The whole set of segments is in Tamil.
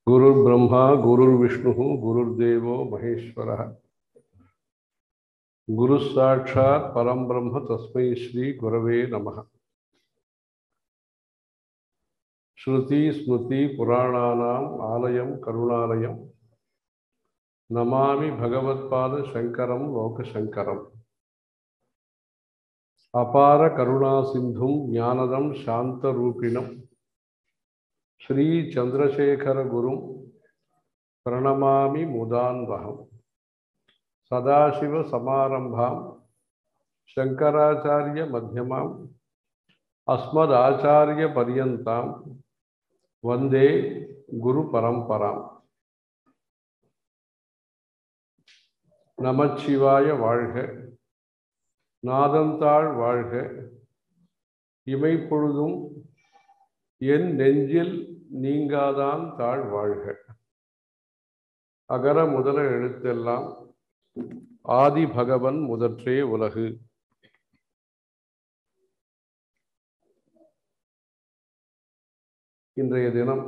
गुरुर्ब्रह्मा गुरुर्विष्णुः गुरुर्देवो महेश्वरः गुरुः साक्षात् परं ब्रह्म तस्मै श्रीगुरवे नमः श्रुतिस्मृतिपुराणानाम् आलयं करुणालयं नमामि भगवत्पादशङ्करं लोकशङ्करम् अपारकरुणासिन्धुं ज्ञानदं शान्तरूपिणं श्रीचन्द्रशेखरगुरुं प्रणमामि मुदान्वहम् सदाशिवसमारम्भां शङ्कराचार्यमध्यमाम् अस्मदाचार्यपर्यन्तां वन्दे குருபரம்பராம் நமச்சிவாய வாழ்க நாதந்தாள் வாழ்க இமைப்பொழுதும் என் நெஞ்சில் நீங்காதான் தாழ் வாழ்க அகர முதல எழுத்தெல்லாம் ஆதி பகவன் முதற்றே உலகு இன்றைய தினம்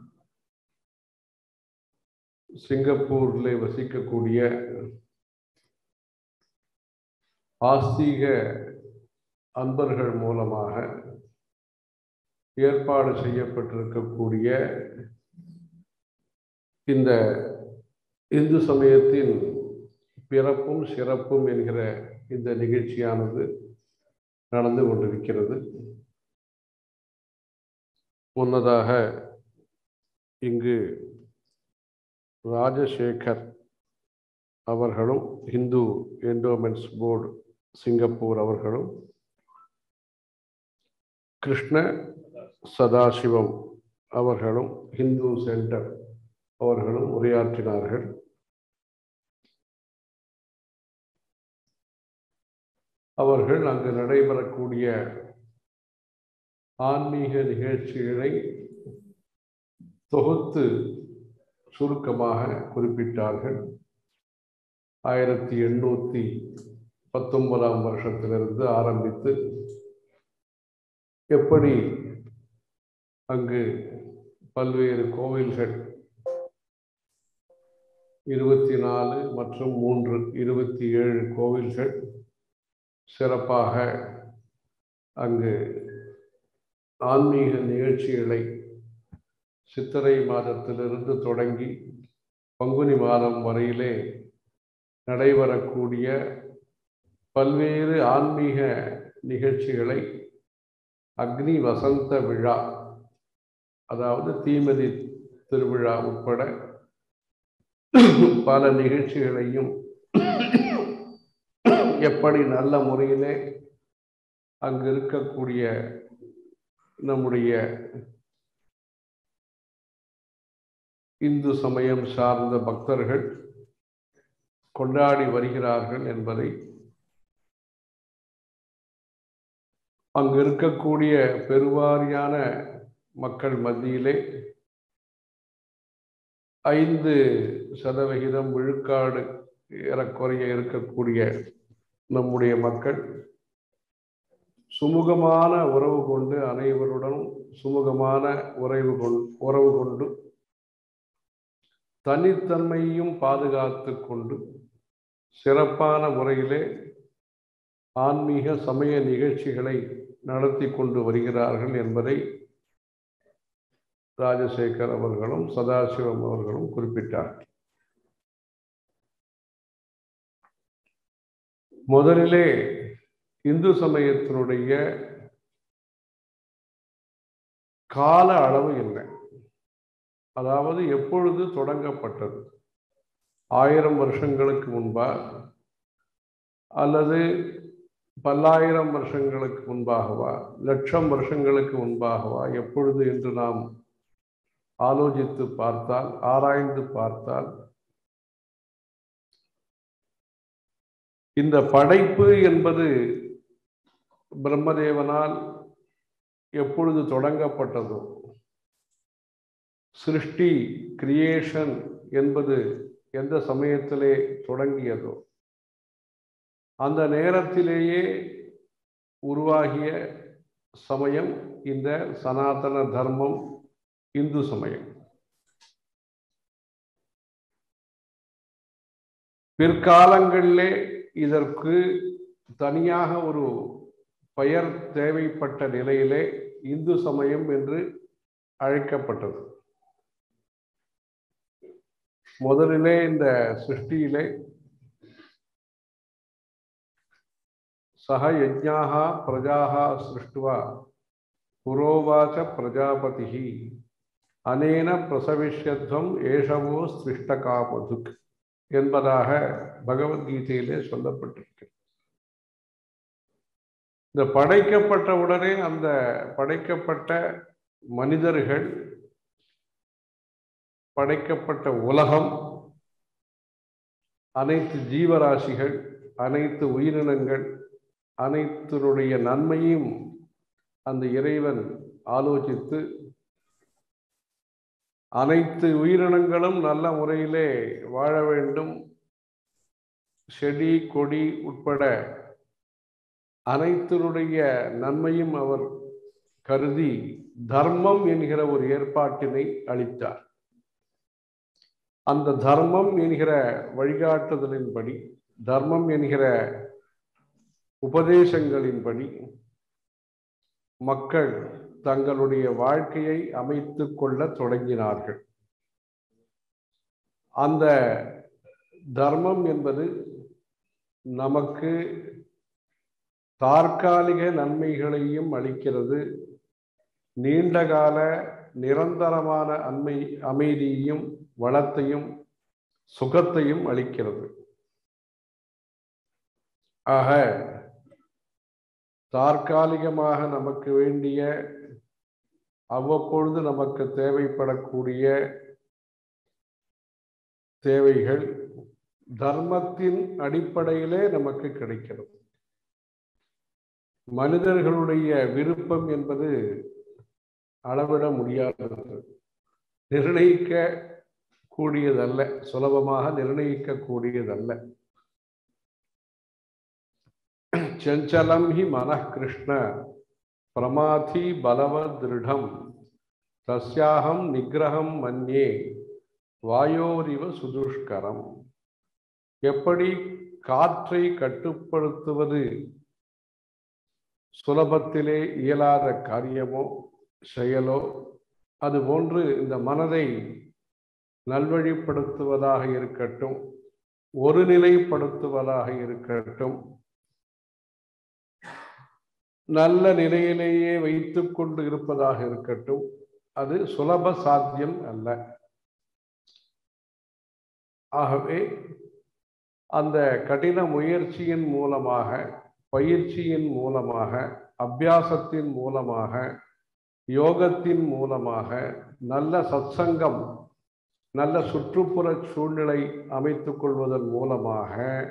சிங்கப்பூரில் வசிக்கக்கூடிய ஆஸ்தீக அன்பர்கள் மூலமாக ஏற்பாடு செய்யப்பட்டிருக்கக்கூடிய இந்த இந்து சமயத்தின் பிறப்பும் சிறப்பும் என்கிற இந்த நிகழ்ச்சியானது நடந்து கொண்டிருக்கிறது முன்னதாக இங்கு ராஜசேகர் அவர்களும் இந்து என்டோமென்ட்ஸ் போர்டு சிங்கப்பூர் அவர்களும் கிருஷ்ண சதாசிவம் அவர்களும் ஹிந்து சென்டர் அவர்களும் உரையாற்றினார்கள் அவர்கள் அங்கு நடைபெறக்கூடிய ஆன்மீக நிகழ்ச்சிகளை தொகுத்து சுருக்கமாக குறிப்பிட்டார்கள் ஆயிரத்தி எண்ணூற்றி பத்தொன்பதாம் வருஷத்திலிருந்து ஆரம்பித்து எப்படி அங்கு பல்வேறு கோவில்கள் இருபத்தி நாலு மற்றும் மூன்று இருபத்தி ஏழு கோவில்கள் சிறப்பாக அங்கு ஆன்மீக நிகழ்ச்சிகளை சித்திரை மாதத்திலிருந்து தொடங்கி பங்குனி மாதம் வரையிலே நடைபெறக்கூடிய பல்வேறு ஆன்மீக நிகழ்ச்சிகளை அக்னி வசந்த விழா அதாவது தீமதி திருவிழா உட்பட பல நிகழ்ச்சிகளையும் எப்படி நல்ல முறையிலே அங்கு இருக்கக்கூடிய நம்முடைய இந்து சமயம் சார்ந்த பக்தர்கள் கொண்டாடி வருகிறார்கள் என்பதை அங்கு இருக்கக்கூடிய பெருவாரியான மக்கள் மத்தியிலே ஐந்து சதவிகிதம் விழுக்காடு ஏறக்குறைய இருக்கக்கூடிய நம்முடைய மக்கள் சுமூகமான உறவு கொண்டு அனைவருடனும் சுமூகமான உறவு கொண்டு உறவு கொண்டு தனித்தன்மையும் பாதுகாத்து கொண்டு சிறப்பான முறையிலே ஆன்மீக சமய நிகழ்ச்சிகளை நடத்தி கொண்டு வருகிறார்கள் என்பதை ராஜசேகர் அவர்களும் சதாசிவம் அவர்களும் குறிப்பிட்டார் முதலிலே இந்து சமயத்தினுடைய கால அளவு என்ன அதாவது எப்பொழுது தொடங்கப்பட்டது ஆயிரம் வருஷங்களுக்கு முன்பா அல்லது பல்லாயிரம் வருஷங்களுக்கு முன்பாகவா லட்சம் வருஷங்களுக்கு முன்பாகவா எப்பொழுது என்று நாம் ஆலோசித்து பார்த்தால் ஆராய்ந்து பார்த்தால் இந்த படைப்பு என்பது பிரம்மதேவனால் எப்பொழுது தொடங்கப்பட்டதோ சிருஷ்டி கிரியேஷன் என்பது எந்த சமயத்திலே தொடங்கியதோ அந்த நேரத்திலேயே உருவாகிய சமயம் இந்த சனாதன தர்மம் இந்து சமயம் பிற்காலங்களிலே இதற்கு தனியாக ஒரு பெயர் தேவைப்பட்ட நிலையிலே இந்து சமயம் என்று அழைக்கப்பட்டது முதலிலே இந்த சிருஷ்டியிலே சக யஜ்ஞாக பிரஜாக சிருஷ்டுவா புரோவாச்ச பிரஜாபதி அனேன பிரசவிஷ்யத்வம் ஏஷவோ சிருஷ்டகாபதுக் என்பதாக பகவத்கீதையிலே சொல்லப்பட்டிருக்கு இந்த படைக்கப்பட்ட உடனே அந்த படைக்கப்பட்ட மனிதர்கள் படைக்கப்பட்ட உலகம் அனைத்து ஜீவராசிகள் அனைத்து உயிரினங்கள் அனைத்தினுடைய நன்மையும் அந்த இறைவன் ஆலோசித்து அனைத்து உயிரினங்களும் நல்ல முறையிலே வாழ வேண்டும் செடி கொடி உட்பட அனைத்தினுடைய நன்மையும் அவர் கருதி தர்மம் என்கிற ஒரு ஏற்பாட்டினை அளித்தார் அந்த தர்மம் என்கிற வழிகாட்டுதலின்படி தர்மம் என்கிற உபதேசங்களின்படி மக்கள் தங்களுடைய வாழ்க்கையை அமைத்து கொள்ள தொடங்கினார்கள் அந்த தர்மம் என்பது நமக்கு தற்காலிக நன்மைகளையும் அளிக்கிறது நீண்டகால நிரந்தரமான அண்மை அமைதியையும் வளத்தையும் சுகத்தையும் அளிக்கிறது ஆக தற்காலிகமாக நமக்கு வேண்டிய அவ்வப்பொழுது நமக்கு தேவைப்படக்கூடிய தேவைகள் தர்மத்தின் அடிப்படையிலே நமக்கு கிடைக்கிறது மனிதர்களுடைய விருப்பம் என்பது அளவிட முடியாதது நிர்ணயிக்க கூடியதல்ல சுலபமாக நிர்ணயிக்க கூடியதல்ல செஞ்சலம் ஹி மனக்கிருஷ்ண பிரமாதி பலவ திருடம் தஸ்யாகம் நிகிரகம் மன்யே வாயோரிவ சுதுஷ்கரம் எப்படி காற்றை கட்டுப்படுத்துவது சுலபத்திலே இயலாத காரியமோ செயலோ அதுபோன்று இந்த மனதை நல்வழிப்படுத்துவதாக இருக்கட்டும் ஒருநிலைப்படுத்துவதாக இருக்கட்டும் நல்ல நிலையிலேயே வைத்து கொண்டு இருப்பதாக இருக்கட்டும் அது சுலப சாத்தியம் அல்ல ஆகவே அந்த கடின முயற்சியின் மூலமாக பயிற்சியின் மூலமாக அபியாசத்தின் மூலமாக யோகத்தின் மூலமாக நல்ல சத்சங்கம் நல்ல சுற்றுப்புற சூழ்நிலை அமைத்துக் கொள்வதன் மூலமாக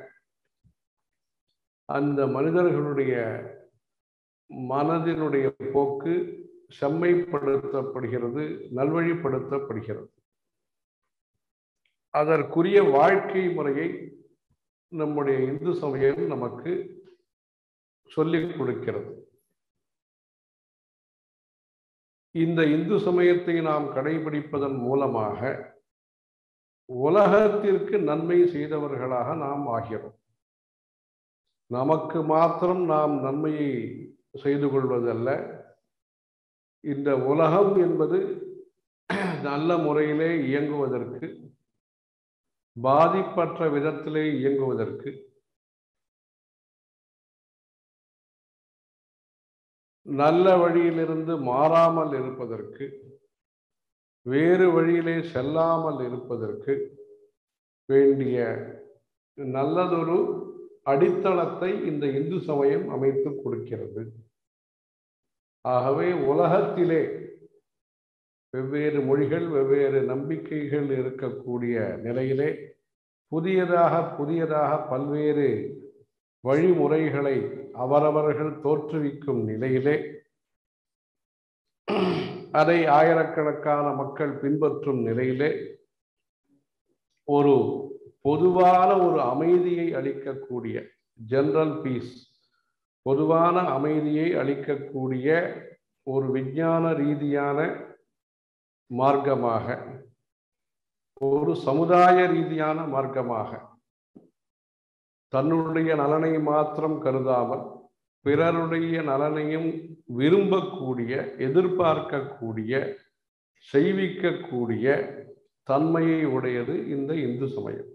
அந்த மனிதர்களுடைய மனதினுடைய போக்கு செம்மைப்படுத்தப்படுகிறது நல்வழிப்படுத்தப்படுகிறது அதற்குரிய வாழ்க்கை முறையை நம்முடைய இந்து சமயம் நமக்கு சொல்லிக் கொடுக்கிறது இந்த இந்து சமயத்தை நாம் கடைபிடிப்பதன் மூலமாக உலகத்திற்கு நன்மை செய்தவர்களாக நாம் ஆகிறோம் நமக்கு மாத்திரம் நாம் நன்மையை செய்து கொள்வதல்ல இந்த உலகம் என்பது நல்ல முறையிலே இயங்குவதற்கு பாதிப்பற்ற விதத்திலே இயங்குவதற்கு நல்ல வழியிலிருந்து மாறாமல் இருப்பதற்கு வேறு வழியிலே செல்லாமல் இருப்பதற்கு வேண்டிய நல்லதொரு அடித்தளத்தை இந்த இந்து சமயம் அமைத்து கொடுக்கிறது ஆகவே உலகத்திலே வெவ்வேறு மொழிகள் வெவ்வேறு நம்பிக்கைகள் இருக்கக்கூடிய நிலையிலே புதியதாக புதியதாக பல்வேறு வழிமுறைகளை அவரவர்கள் தோற்றுவிக்கும் நிலையிலே அதை ஆயிரக்கணக்கான மக்கள் பின்பற்றும் நிலையிலே ஒரு பொதுவான ஒரு அமைதியை அளிக்கக்கூடிய ஜெனரல் பீஸ் பொதுவான அமைதியை அளிக்கக்கூடிய ஒரு விஞ்ஞான ரீதியான மார்க்கமாக ஒரு சமுதாய ரீதியான மார்க்கமாக தன்னுடைய நலனை மாத்திரம் கருதாமல் பிறருடைய நலனையும் விரும்பக்கூடிய எதிர்பார்க்கக்கூடிய செய்விக்கக்கூடிய தன்மையை உடையது இந்த இந்து சமயம்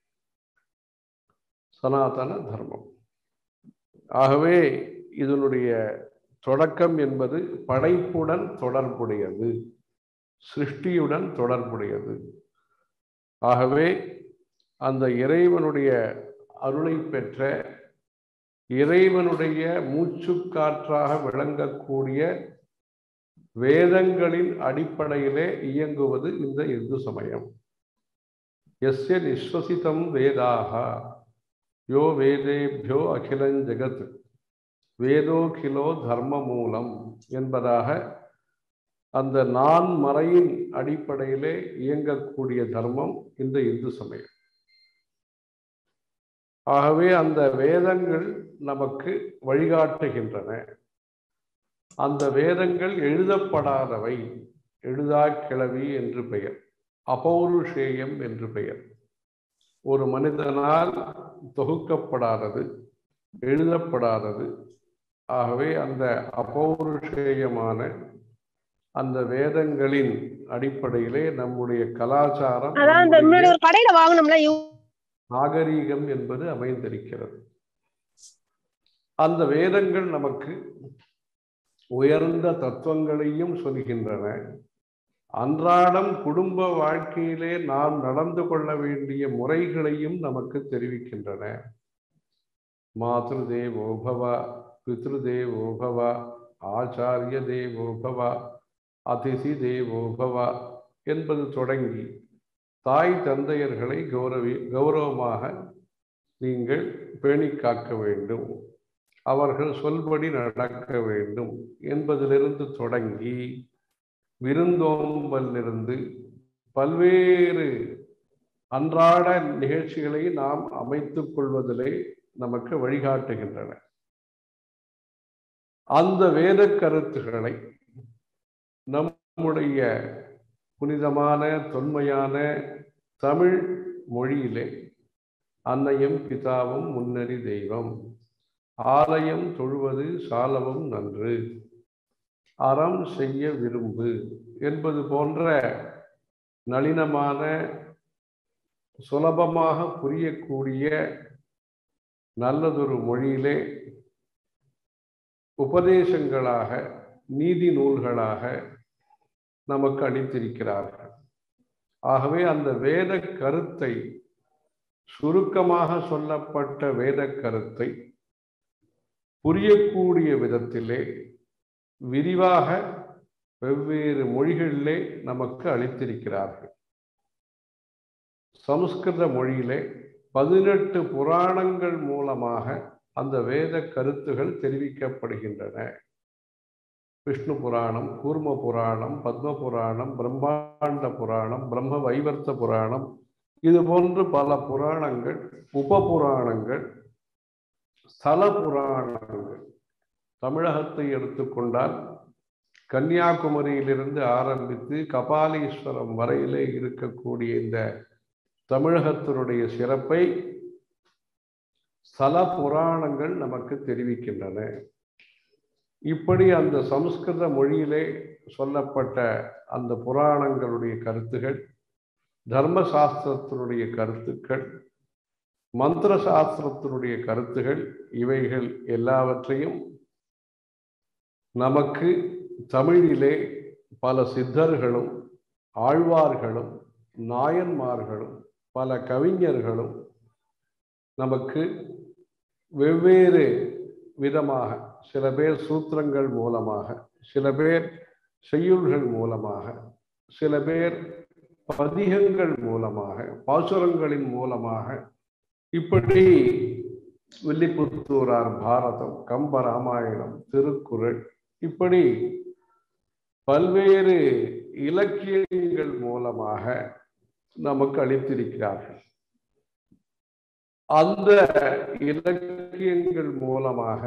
சனாதன தர்மம் ஆகவே இதனுடைய தொடக்கம் என்பது படைப்புடன் தொடர்புடையது சிருஷ்டியுடன் தொடர்புடையது ஆகவே அந்த இறைவனுடைய அருளை பெற்ற இறைவனுடைய மூச்சுக்காற்றாக விளங்கக்கூடிய வேதங்களின் அடிப்படையிலே இயங்குவது இந்த இந்து சமயம் எஸ்ய நிஸ்வசிதம் வேதாக யோ வேதேபியோ அகிலஞ்சகத் வேதோகிலோ தர்ம மூலம் என்பதாக அந்த நான் மறையின் அடிப்படையிலே இயங்கக்கூடிய தர்மம் இந்த இந்து சமயம் ஆகவே அந்த வேதங்கள் நமக்கு வழிகாட்டுகின்றன அந்த வேதங்கள் எழுதப்படாதவை எழுதா கிளவி என்று பெயர் அபௌருஷேயம் என்று பெயர் ஒரு மனிதனால் தொகுக்கப்படாதது எழுதப்படாதது ஆகவே அந்த அபௌருஷேயமான அந்த வேதங்களின் அடிப்படையிலே நம்முடைய கலாச்சாரம் அதான் இந்த முன்னாடி ஒரு கடையில வாங்கணும்ல இவ்- நாகரீகம் என்பது அமைந்திருக்கிறது அந்த வேதங்கள் நமக்கு உயர்ந்த தத்துவங்களையும் சொல்கின்றன அன்றாடம் குடும்ப வாழ்க்கையிலே நாம் நடந்து கொள்ள வேண்டிய முறைகளையும் நமக்கு தெரிவிக்கின்றன மாத்ரு தேவோபவ பித்ரு தேவோபவ ஆச்சாரிய தேவோபவ அதிசி தேவோபவ என்பது தொடங்கி தாய் தந்தையர்களை கௌரவி கௌரவமாக நீங்கள் பேணி காக்க வேண்டும் அவர்கள் சொல்படி நடக்க வேண்டும் என்பதிலிருந்து தொடங்கி விருந்தோம்பலிருந்து பல்வேறு அன்றாட நிகழ்ச்சிகளை நாம் அமைத்துக் கொள்வதிலே நமக்கு வழிகாட்டுகின்றன அந்த வேத கருத்துக்களை நம்முடைய புனிதமான தொன்மையான தமிழ் மொழியிலே அன்னையும் பிதாவும் முன்னறி தெய்வம் ஆலயம் தொழுவது சாலவும் நன்று அறம் செய்ய விரும்பு என்பது போன்ற நளினமான சுலபமாக புரியக்கூடிய நல்லதொரு மொழியிலே உபதேசங்களாக நீதி நூல்களாக நமக்கு அளித்திருக்கிறார்கள் ஆகவே அந்த வேத கருத்தை சுருக்கமாக சொல்லப்பட்ட வேத கருத்தை புரியக்கூடிய விதத்திலே விரிவாக வெவ்வேறு மொழிகளிலே நமக்கு அளித்திருக்கிறார்கள் சமஸ்கிருத மொழியிலே பதினெட்டு புராணங்கள் மூலமாக அந்த வேத கருத்துகள் தெரிவிக்கப்படுகின்றன விஷ்ணு புராணம் கூர்ம புராணம் பத்ம புராணம் பிரம்மாண்ட புராணம் பிரம்ம வைவர்த்த புராணம் இது போன்று பல புராணங்கள் உப புராணங்கள் ஸ்தல புராணங்கள் தமிழகத்தை எடுத்துக்கொண்டால் கன்னியாகுமரியிலிருந்து ஆரம்பித்து கபாலீஸ்வரம் வரையிலே இருக்கக்கூடிய இந்த தமிழகத்தினுடைய சிறப்பை ஸ்தல புராணங்கள் நமக்கு தெரிவிக்கின்றன இப்படி அந்த சமஸ்கிருத மொழியிலே சொல்லப்பட்ட அந்த புராணங்களுடைய கருத்துகள் தர்ம சாஸ்திரத்தினுடைய கருத்துக்கள் மந்திர சாஸ்திரத்தினுடைய கருத்துகள் இவைகள் எல்லாவற்றையும் நமக்கு தமிழிலே பல சித்தர்களும் ஆழ்வார்களும் நாயன்மார்களும் பல கவிஞர்களும் நமக்கு வெவ்வேறு விதமாக சில பேர் சூத்திரங்கள் மூலமாக சில பேர் செய்யுள்கள் மூலமாக சில பேர் பதிகங்கள் மூலமாக பாசுரங்களின் மூலமாக இப்படி வில்லிபுத்தூரார் பாரதம் கம்ப ராமாயணம் திருக்குறள் இப்படி பல்வேறு இலக்கியங்கள் மூலமாக நமக்கு அளித்திருக்கிறார்கள் அந்த இலக்கியங்கள் மூலமாக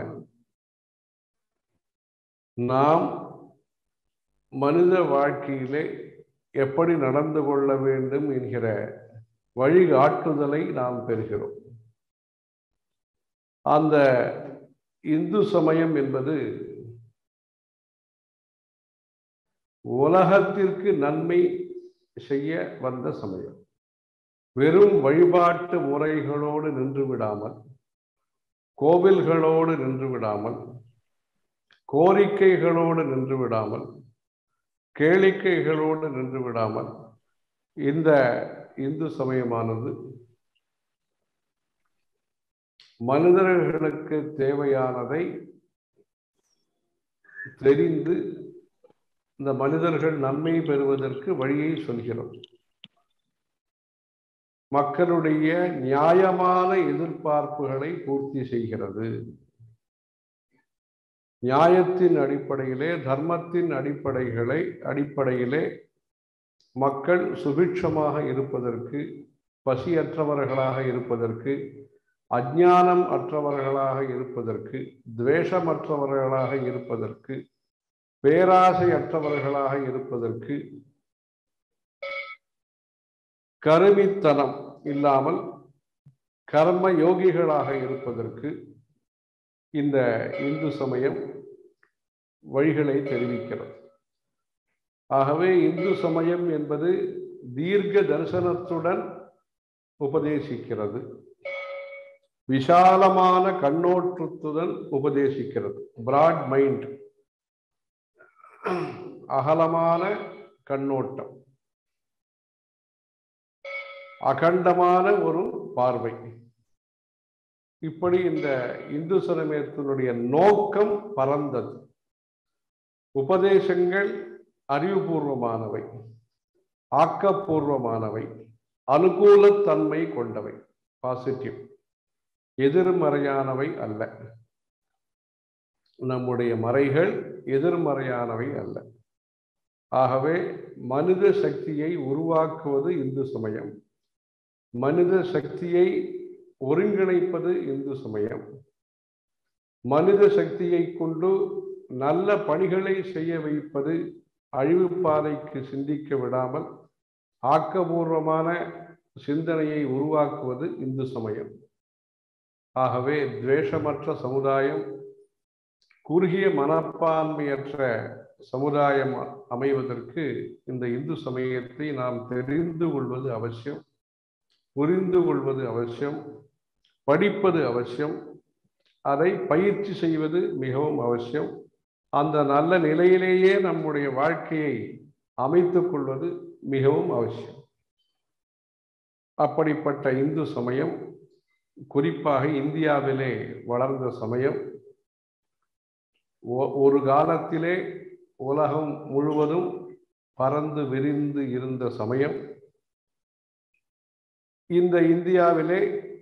நாம் மனித வாழ்க்கையிலே எப்படி நடந்து கொள்ள வேண்டும் என்கிற வழிகாட்டுதலை நாம் பெறுகிறோம் அந்த இந்து சமயம் என்பது உலகத்திற்கு நன்மை செய்ய வந்த சமயம் வெறும் வழிபாட்டு முறைகளோடு நின்று விடாமல் கோவில்களோடு நின்று விடாமல் கோரிக்கைகளோடு நின்று விடாமல் கேளிக்கைகளோடு நின்று விடாமல் இந்த இந்து சமயமானது மனிதர்களுக்கு தேவையானதை தெரிந்து இந்த மனிதர்கள் நன்மை பெறுவதற்கு வழியை சொல்கிறோம் மக்களுடைய நியாயமான எதிர்பார்ப்புகளை பூர்த்தி செய்கிறது நியாயத்தின் அடிப்படையிலே தர்மத்தின் அடிப்படைகளை அடிப்படையிலே மக்கள் சுபிட்சமாக இருப்பதற்கு பசியற்றவர்களாக இருப்பதற்கு அஜானம் அற்றவர்களாக இருப்பதற்கு துவேஷமற்றவர்களாக இருப்பதற்கு பேராசை அற்றவர்களாக இருப்பதற்கு கருமித்தனம் இல்லாமல் கர்ம யோகிகளாக இருப்பதற்கு இந்த இந்து சமயம் வழிகளை தெரிவிக்கிறது ஆகவே இந்து சமயம் என்பது தீர்க்க தரிசனத்துடன் உபதேசிக்கிறது விசாலமான கண்ணோட்டத்துடன் உபதேசிக்கிறது பிராட் மைண்ட் அகலமான கண்ணோட்டம் அகண்டமான ஒரு பார்வை இப்படி இந்த இந்து சமயத்தினுடைய நோக்கம் பறந்தது உபதேசங்கள் அறிவுபூர்வமானவை ஆக்கப்பூர்வமானவை அனுகூலத்தன்மை கொண்டவை பாசிட்டிவ் எதிர்மறையானவை அல்ல நம்முடைய மறைகள் எதிர்மறையானவை அல்ல ஆகவே மனித சக்தியை உருவாக்குவது இந்து சமயம் மனித சக்தியை ஒருங்கிணைப்பது இந்து சமயம் மனித சக்தியை கொண்டு நல்ல பணிகளை செய்ய வைப்பது அழிவு பாதைக்கு சிந்திக்க விடாமல் ஆக்கபூர்வமான சிந்தனையை உருவாக்குவது இந்து சமயம் ஆகவே துவேஷமற்ற சமுதாயம் குறுகிய மனப்பான்மையற்ற சமுதாயம் அமைவதற்கு இந்த இந்து சமயத்தை நாம் தெரிந்து கொள்வது அவசியம் புரிந்து கொள்வது அவசியம் படிப்பது அவசியம் அதை பயிற்சி செய்வது மிகவும் அவசியம் அந்த நல்ல நிலையிலேயே நம்முடைய வாழ்க்கையை அமைத்துக் கொள்வது மிகவும் அவசியம் அப்படிப்பட்ட இந்து சமயம் குறிப்பாக இந்தியாவிலே வளர்ந்த சமயம் ஒரு காலத்திலே உலகம் முழுவதும் பறந்து விரிந்து இருந்த சமயம் இந்த இந்தியாவிலே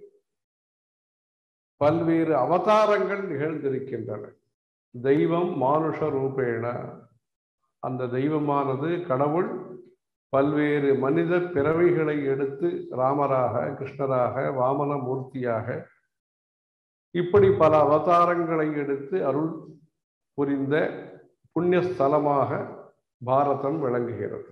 பல்வேறு அவதாரங்கள் நிகழ்ந்திருக்கின்றன தெய்வம் மானுஷ ரூபேண அந்த தெய்வமானது கடவுள் பல்வேறு மனித பிறவைகளை எடுத்து ராமராக கிருஷ்ணராக வாமன மூர்த்தியாக இப்படி பல அவதாரங்களை எடுத்து அருள் புரிந்த புண்ணியஸ்தலமாக பாரதம் விளங்குகிறது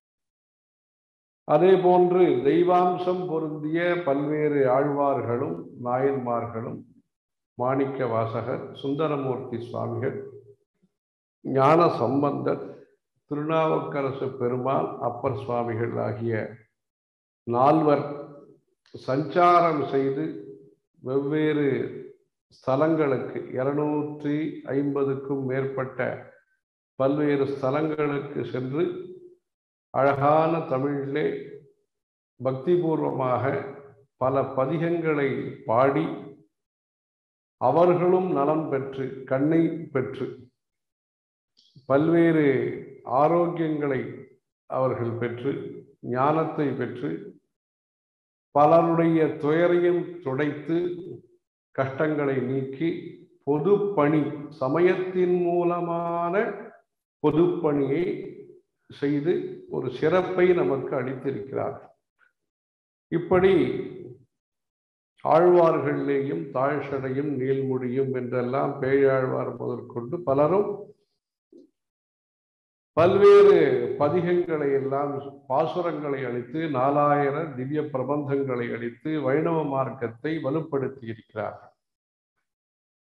அதே போன்று தெய்வாம்சம் பொருந்திய பல்வேறு ஆழ்வார்களும் நாயன்மார்களும் மாணிக்க வாசகர் சுந்தரமூர்த்தி சுவாமிகள் ஞான சம்பந்தர் திருநாவுக்கரசு பெருமாள் அப்பர் சுவாமிகள் ஆகிய நால்வர் சஞ்சாரம் செய்து வெவ்வேறு ஸ்தலங்களுக்கு இருநூற்றி ஐம்பதுக்கும் மேற்பட்ட பல்வேறு ஸ்தலங்களுக்கு சென்று அழகான தமிழிலே பக்திபூர்வமாக பல பதிகங்களை பாடி அவர்களும் நலம் பெற்று கண்ணை பெற்று பல்வேறு ஆரோக்கியங்களை அவர்கள் பெற்று ஞானத்தை பெற்று பலருடைய துயரையும் துடைத்து கஷ்டங்களை நீக்கி பொதுப்பணி சமயத்தின் மூலமான பொதுப்பணியை செய்து ஒரு சிறப்பை நமக்கு அளித்திருக்கிறார் இப்படி ஆழ்வார்களிலேயும் தாழ்சடையும் நீள்முடியும் என்றெல்லாம் பேயாழ்வார் முதற்கொண்டு பலரும் பல்வேறு பதிகங்களை எல்லாம் பாசுரங்களை அளித்து நாலாயிர திவ்ய பிரபந்தங்களை அளித்து வைணவ மார்க்கத்தை வலுப்படுத்தி இருக்கிறார்கள்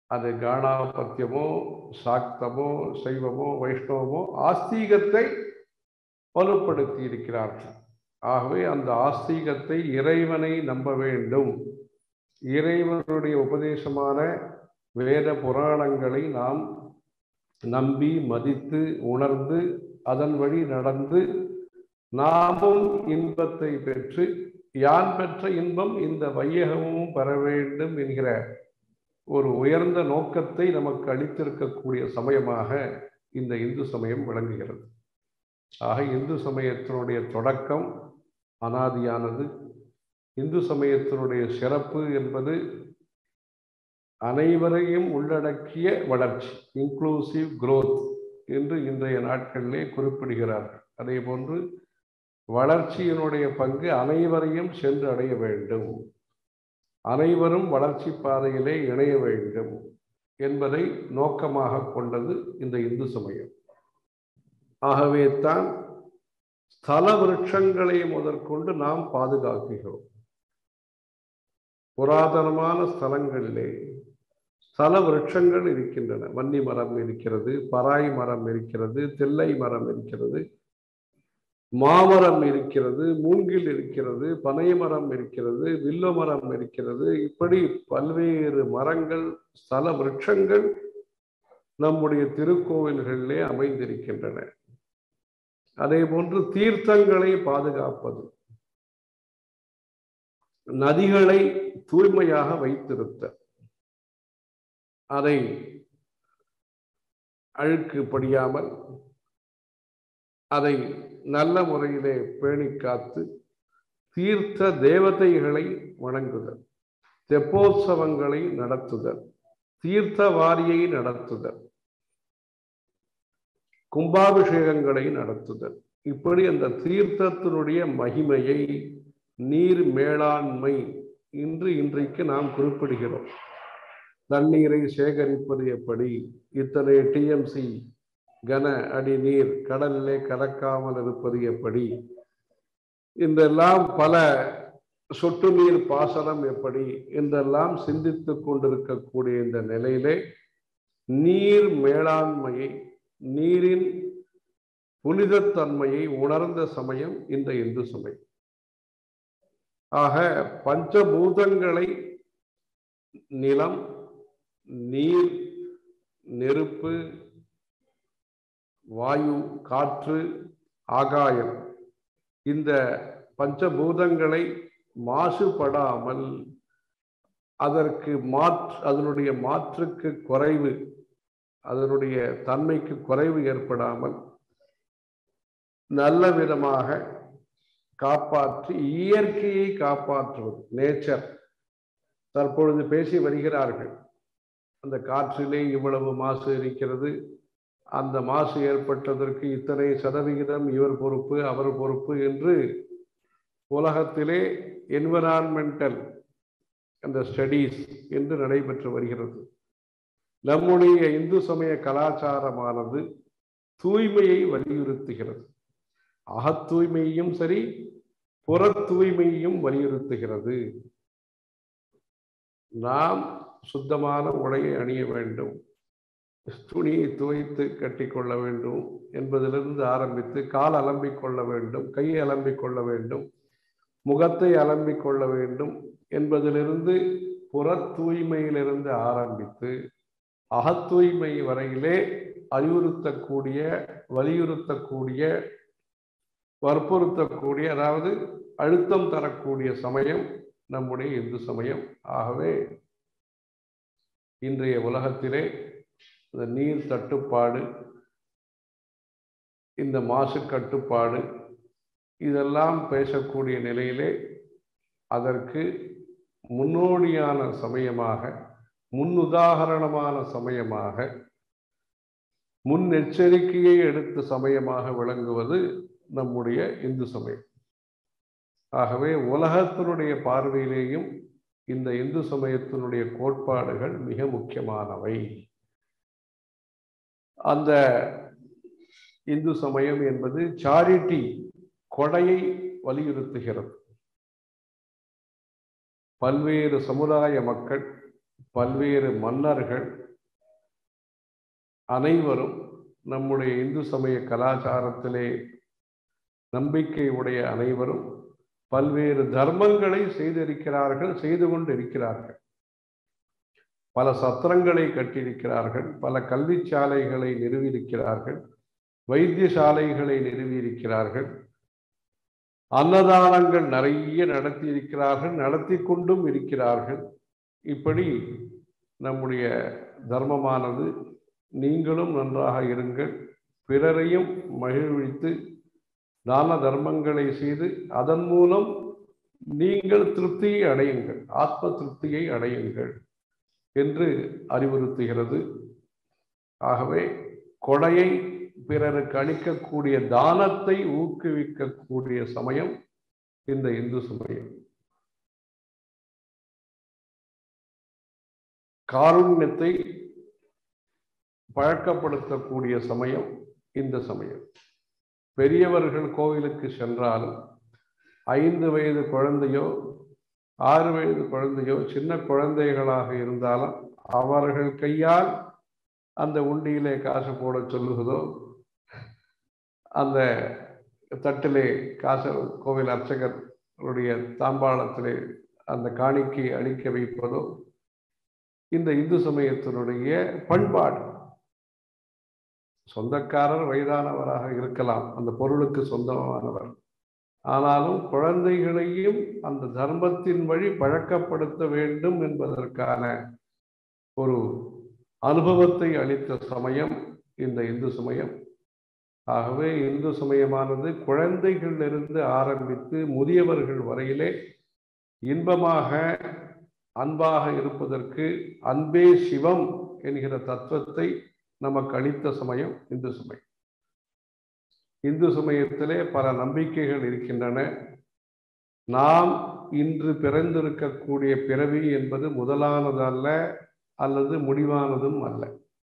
அது காணாபத்தியமோ சாக்தமோ சைவமோ வைஷ்ணவமோ ஆஸ்தீகத்தை வலுப்படுத்தி இருக்கிறார்கள் ஆகவே அந்த ஆஸ்தீகத்தை இறைவனை நம்ப வேண்டும் இறைவனுடைய உபதேசமான வேத புராணங்களை நாம் நம்பி மதித்து உணர்ந்து அதன் வழி நடந்து நாமும் இன்பத்தை பெற்று யான் பெற்ற இன்பம் இந்த வையகமும் பெற வேண்டும் என்கிற ஒரு உயர்ந்த நோக்கத்தை நமக்கு அளித்திருக்கக்கூடிய சமயமாக இந்த இந்து சமயம் விளங்குகிறது ஆக இந்து சமயத்தினுடைய தொடக்கம் அனாதியானது இந்து சமயத்தினுடைய சிறப்பு என்பது அனைவரையும் உள்ளடக்கிய வளர்ச்சி இன்க்ளூசிவ் growth என்று இன்றைய நாட்களிலே குறிப்பிடுகிறார்கள் அதே போன்று வளர்ச்சியினுடைய பங்கு அனைவரையும் சென்று அடைய வேண்டும் அனைவரும் வளர்ச்சி பாதையிலே இணைய வேண்டும் என்பதை நோக்கமாக கொண்டது இந்த இந்து சமயம் ஆகவே தான் ஸ்தல விருட்சங்களை முதற்கொண்டு நாம் பாதுகாக்கிறோம் புராதனமான ஸ்தலங்களிலே ஸ்தல விருட்சங்கள் இருக்கின்றன வன்னி மரம் இருக்கிறது பராய் மரம் இருக்கிறது தில்லை மரம் இருக்கிறது மாமரம் இருக்கிறது மூங்கில் இருக்கிறது பனை மரம் இருக்கிறது வில்ல மரம் இருக்கிறது இப்படி பல்வேறு மரங்கள் ஸ்தல விருட்சங்கள் நம்முடைய திருக்கோவில்களிலே அமைந்திருக்கின்றன அதே போன்று தீர்த்தங்களை பாதுகாப்பது நதிகளை தூய்மையாக வைத்திருத்த அதை அழுக்கு படியாமல் அதை நல்ல முறையிலே பேணி காத்து தீர்த்த தேவதைகளை வணங்குதல் தெப்போற்சவங்களை நடத்துதல் தீர்த்த வாரியை நடத்துதல் கும்பாபிஷேகங்களை நடத்துதல் இப்படி அந்த தீர்த்தத்தினுடைய மகிமையை நீர் மேலாண்மை இன்று இன்றைக்கு நாம் குறிப்பிடுகிறோம் தண்ணீரை சேகரிப்பது எப்படி இத்தனை டிஎம்சி கன அடி நீர் கடலிலே கலக்காமல் இருப்பது எப்படி இன்றெல்லாம் பல சொட்டு நீர் பாசனம் எப்படி என்றெல்லாம் சிந்தித்து கொண்டிருக்கக்கூடிய இந்த நிலையிலே நீர் மேலாண்மையை நீரின் புனிதத்தன்மையை உணர்ந்த சமயம் இந்த இந்து சமயம் ஆக பஞ்சபூதங்களை நிலம் நீர் நெருப்பு வாயு காற்று ஆகாயம் இந்த பஞ்சபூதங்களை மாசுபடாமல் அதற்கு மாற்று அதனுடைய மாற்றுக்கு குறைவு அதனுடைய தன்மைக்கு குறைவு ஏற்படாமல் நல்ல விதமாக காப்பாற்றி இயற்கையை காப்பாற்றுவது நேச்சர் தற்பொழுது பேசி வருகிறார்கள் அந்த காற்றிலே இவ்வளவு மாசு இருக்கிறது அந்த மாசு ஏற்பட்டதற்கு இத்தனை சதவிகிதம் இவர் பொறுப்பு அவர் பொறுப்பு என்று உலகத்திலே என்விரான்மெண்டல் அந்த ஸ்டடீஸ் என்று நடைபெற்று வருகிறது நம்முடைய இந்து சமய கலாச்சாரமானது தூய்மையை வலியுறுத்துகிறது அகத் தூய்மையும் சரி புற தூய்மையும் வலியுறுத்துகிறது நாம் சுத்தமான உடையை அணிய வேண்டும் துணியை துவைத்து கட்டிக்கொள்ள வேண்டும் என்பதிலிருந்து ஆரம்பித்து கால் அலம்பிக் கொள்ள வேண்டும் கையை அலம்பிக் கொள்ள வேண்டும் முகத்தை அலம்பிக் கொள்ள வேண்டும் என்பதிலிருந்து புற தூய்மையிலிருந்து ஆரம்பித்து அகத்தூய்மை வரையிலே அறிவுறுத்தக்கூடிய வலியுறுத்தக்கூடிய வற்புறுத்தக்கூடிய அதாவது அழுத்தம் தரக்கூடிய சமயம் நம்முடைய இந்து சமயம் ஆகவே இன்றைய உலகத்திலே இந்த நீர் தட்டுப்பாடு இந்த மாசு கட்டுப்பாடு இதெல்லாம் பேசக்கூடிய நிலையிலே அதற்கு முன்னோடியான சமயமாக முன்னுதாகரணமான சமயமாக முன்னெச்சரிக்கையை எடுத்த சமயமாக விளங்குவது நம்முடைய இந்து சமயம் ஆகவே உலகத்தினுடைய பார்வையிலேயும் இந்த இந்து சமயத்தினுடைய கோட்பாடுகள் மிக முக்கியமானவை அந்த இந்து சமயம் என்பது சாரிட்டி கொடையை வலியுறுத்துகிறது பல்வேறு சமுதாய மக்கள் பல்வேறு மன்னர்கள் அனைவரும் நம்முடைய இந்து சமய கலாச்சாரத்திலே நம்பிக்கை உடைய அனைவரும் பல்வேறு தர்மங்களை செய்திருக்கிறார்கள் செய்து கொண்டு இருக்கிறார்கள் பல சத்திரங்களை கட்டியிருக்கிறார்கள் பல கல்வி சாலைகளை நிறுவியிருக்கிறார்கள் வைத்தியசாலைகளை நிறுவியிருக்கிறார்கள் அன்னதானங்கள் நிறைய நடத்தி இருக்கிறார்கள் நடத்தி கொண்டும் இருக்கிறார்கள் இப்படி நம்முடைய தர்மமானது நீங்களும் நன்றாக இருங்கள் பிறரையும் மகிழ்வித்து தான தர்மங்களை செய்து அதன் மூலம் நீங்கள் திருப்தியை அடையுங்கள் ஆத்ம திருப்தியை அடையுங்கள் என்று அறிவுறுத்துகிறது ஆகவே கொடையை பிறருக்கு அளிக்கக்கூடிய தானத்தை ஊக்குவிக்கக்கூடிய சமயம் இந்த இந்து சமயம் காருண்யத்தை பழக்கப்படுத்தக்கூடிய சமயம் இந்த சமயம் பெரியவர்கள் கோவிலுக்கு சென்றாலும் ஐந்து வயது குழந்தையோ ஆறு வயது குழந்தையோ சின்ன குழந்தைகளாக இருந்தாலும் அவர்கள் கையால் அந்த உண்டியிலே காசு போட சொல்லுவதோ அந்த தட்டிலே காசு கோவில் அர்ச்சகருடைய தாம்பாளத்திலே அந்த காணிக்கை அளிக்க வைப்பதோ இந்த இந்து சமயத்தினுடைய பண்பாடு சொந்தக்காரர் வயதானவராக இருக்கலாம் அந்த பொருளுக்கு சொந்தமானவர் ஆனாலும் குழந்தைகளையும் அந்த தர்மத்தின் வழி பழக்கப்படுத்த வேண்டும் என்பதற்கான ஒரு அனுபவத்தை அளித்த சமயம் இந்த இந்து சமயம் ஆகவே இந்து சமயமானது குழந்தைகளிலிருந்து ஆரம்பித்து முதியவர்கள் வரையிலே இன்பமாக அன்பாக இருப்பதற்கு அன்பே சிவம் என்கிற தத்துவத்தை நமக்கு அளித்த சமயம் இந்து சமயம் இந்து சமயத்திலே பல நம்பிக்கைகள் இருக்கின்றன நாம் இன்று பிறந்திருக்கக்கூடிய பிறவி என்பது முதலானது அல்ல அல்லது முடிவானதும் அல்ல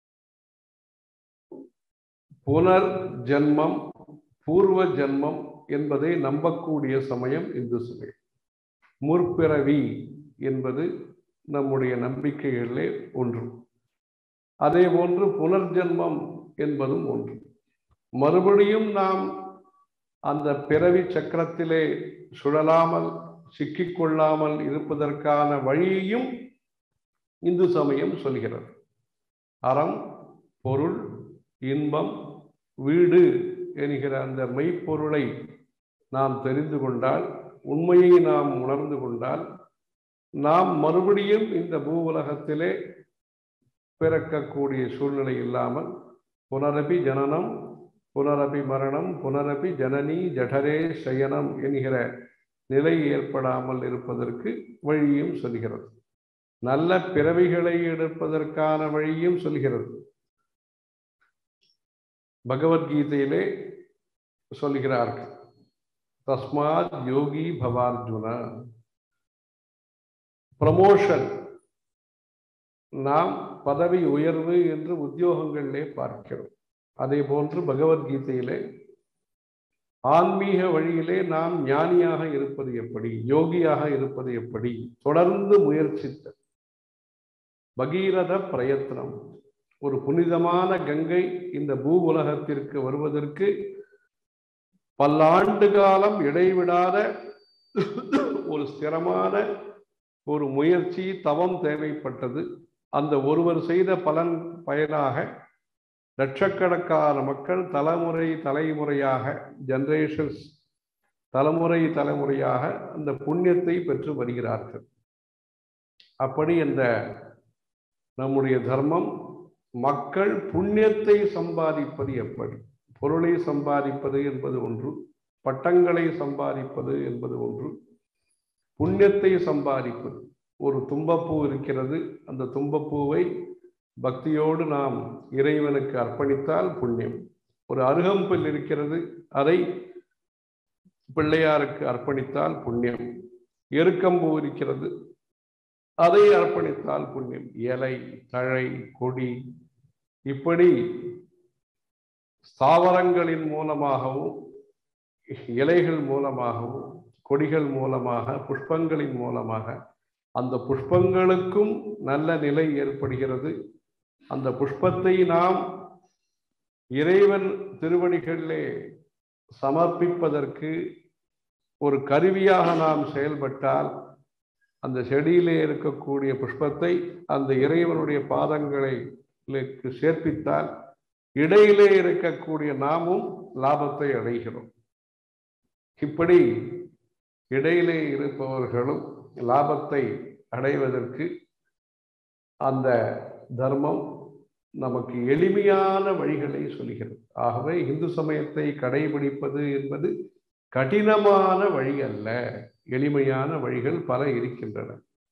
புனர் ஜென்மம் பூர்வ ஜென்மம் என்பதை நம்பக்கூடிய சமயம் இந்து சமயம் முற்பிறவி என்பது நம்முடைய நம்பிக்கைகளிலே ஒன்று அதே போன்று புனர்ஜென்மம் என்பதும் ஒன்று மறுபடியும் நாம் அந்த பிறவி சக்கரத்திலே சுழலாமல் சிக்கிக்கொள்ளாமல் இருப்பதற்கான வழியையும் இந்து சமயம் சொல்கிறது அறம் பொருள் இன்பம் வீடு என்கிற அந்த மெய்ப்பொருளை நாம் தெரிந்து கொண்டால் உண்மையை நாம் உணர்ந்து கொண்டால் நாம் மறுபடியும் இந்த பூ உலகத்திலே பிறக்கக்கூடிய சூழ்நிலை இல்லாமல் புனரபி ஜனனம் புனரபி மரணம் புனரபி ஜனனி ஜடரே சயனம் என்கிற நிலை ஏற்படாமல் இருப்பதற்கு வழியும் சொல்கிறது நல்ல பிறவிகளை எடுப்பதற்கான வழியும் சொல்கிறது பகவத்கீதையிலே சொல்கிறார்கள் தஸ்மாத் யோகி பவார்ஜுன ப்ரமோஷன் நாம் பதவி உயர்வு என்று உத்தியோகங்களிலே பார்க்கிறோம் அதே போன்று பகவத்கீதையிலே ஆன்மீக வழியிலே நாம் ஞானியாக இருப்பது எப்படி யோகியாக இருப்பது எப்படி தொடர்ந்து முயற்சித்த பகீரத பிரயத்னம் ஒரு புனிதமான கங்கை இந்த பூ உலகத்திற்கு வருவதற்கு பல்லாண்டு காலம் இடைவிடாத ஒரு ஸ்திரமான ஒரு முயற்சி தவம் தேவைப்பட்டது அந்த ஒருவர் செய்த பலன் பயனாக லட்சக்கணக்கான மக்கள் தலைமுறை தலைமுறையாக ஜெனரேஷன்ஸ் தலைமுறை தலைமுறையாக அந்த புண்ணியத்தை பெற்று வருகிறார்கள் அப்படி இந்த நம்முடைய தர்மம் மக்கள் புண்ணியத்தை சம்பாதிப்பது எப்படி பொருளை சம்பாதிப்பது என்பது ஒன்று பட்டங்களை சம்பாதிப்பது என்பது ஒன்று புண்ணியத்தை சம்பாதிப்பது ஒரு தும்பப்பூ இருக்கிறது அந்த தும்பப்பூவை பக்தியோடு நாம் இறைவனுக்கு அர்ப்பணித்தால் புண்ணியம் ஒரு அருகம்பில் இருக்கிறது அதை பிள்ளையாருக்கு அர்ப்பணித்தால் புண்ணியம் எருக்கம்பூ இருக்கிறது அதை அர்ப்பணித்தால் புண்ணியம் இலை தழை கொடி இப்படி ஸ்தாவரங்களின் மூலமாகவும் இலைகள் மூலமாகவும் கொடிகள் மூலமாக புஷ்பங்களின் மூலமாக அந்த புஷ்பங்களுக்கும் நல்ல நிலை ஏற்படுகிறது அந்த புஷ்பத்தை நாம் இறைவன் திருவடிகளிலே சமர்ப்பிப்பதற்கு ஒரு கருவியாக நாம் செயல்பட்டால் அந்த செடியிலே இருக்கக்கூடிய புஷ்பத்தை அந்த இறைவனுடைய பாதங்களை சேர்ப்பித்தால் இடையிலே இருக்கக்கூடிய நாமும் லாபத்தை அடைகிறோம் இப்படி இடையிலே இருப்பவர்களும் லாபத்தை அடைவதற்கு அந்த தர்மம் நமக்கு எளிமையான வழிகளை சொல்கிறது ஆகவே இந்து சமயத்தை கடைபிடிப்பது என்பது கடினமான வழி அல்ல எளிமையான வழிகள் பல இருக்கின்றன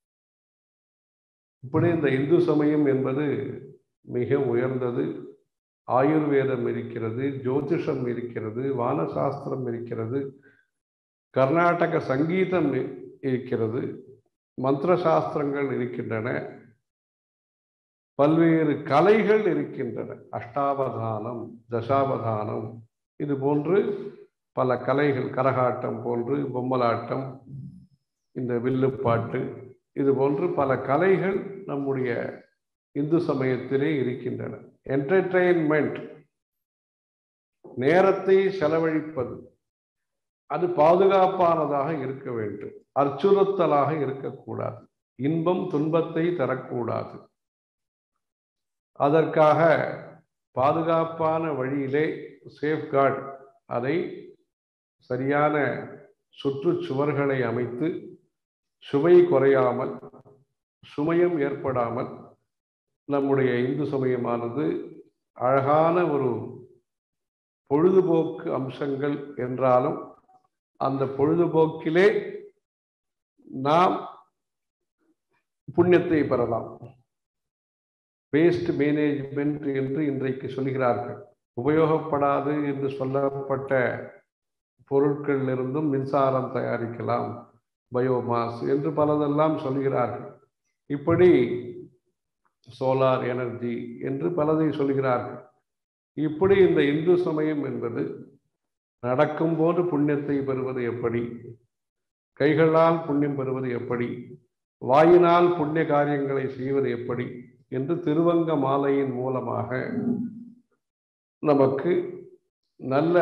இப்படி இந்த இந்து சமயம் என்பது மிக உயர்ந்தது ஆயுர்வேதம் இருக்கிறது ஜோதிஷம் இருக்கிறது வானசாஸ்திரம் இருக்கிறது கர்நாடக சங்கீதம் இருக்கிறது மந்திர சாஸ்திரங்கள் இருக்கின்றன பல்வேறு கலைகள் இருக்கின்றன அஷ்டாவதானம் தசாவதானம் இது போன்று பல கலைகள் கரகாட்டம் போன்று பொம்மலாட்டம் இந்த வில்லுப்பாட்டு இது போன்று பல கலைகள் நம்முடைய இந்து சமயத்திலே இருக்கின்றன என்டர்டெயின்மெண்ட் நேரத்தை செலவழிப்பது அது பாதுகாப்பானதாக இருக்க வேண்டும் அச்சுறுத்தலாக இருக்கக்கூடாது இன்பம் துன்பத்தை தரக்கூடாது அதற்காக பாதுகாப்பான வழியிலே சேஃப்கார்டு அதை சரியான சுற்றுச்சுவர்களை அமைத்து சுவை குறையாமல் சுமையும் ஏற்படாமல் நம்முடைய இந்து சமயமானது அழகான ஒரு பொழுதுபோக்கு அம்சங்கள் என்றாலும் அந்த பொழுதுபோக்கிலே நாம் புண்ணியத்தை பெறலாம் வேஸ்ட் மேனேஜ்மெண்ட் என்று இன்றைக்கு சொல்கிறார்கள் உபயோகப்படாது என்று சொல்லப்பட்ட பொருட்களிலிருந்தும் மின்சாரம் தயாரிக்கலாம் பயோமாஸ் என்று பலதெல்லாம் சொல்கிறார்கள் இப்படி சோலார் எனர்ஜி என்று பலதை சொல்கிறார்கள் இப்படி இந்த இந்து சமயம் என்பது நடக்கும்போது புண்ணியத்தை பெறுவது எப்படி கைகளால் புண்ணியம் பெறுவது எப்படி வாயினால் புண்ணிய காரியங்களை செய்வது எப்படி என்று திருவங்க மாலையின் மூலமாக நமக்கு நல்ல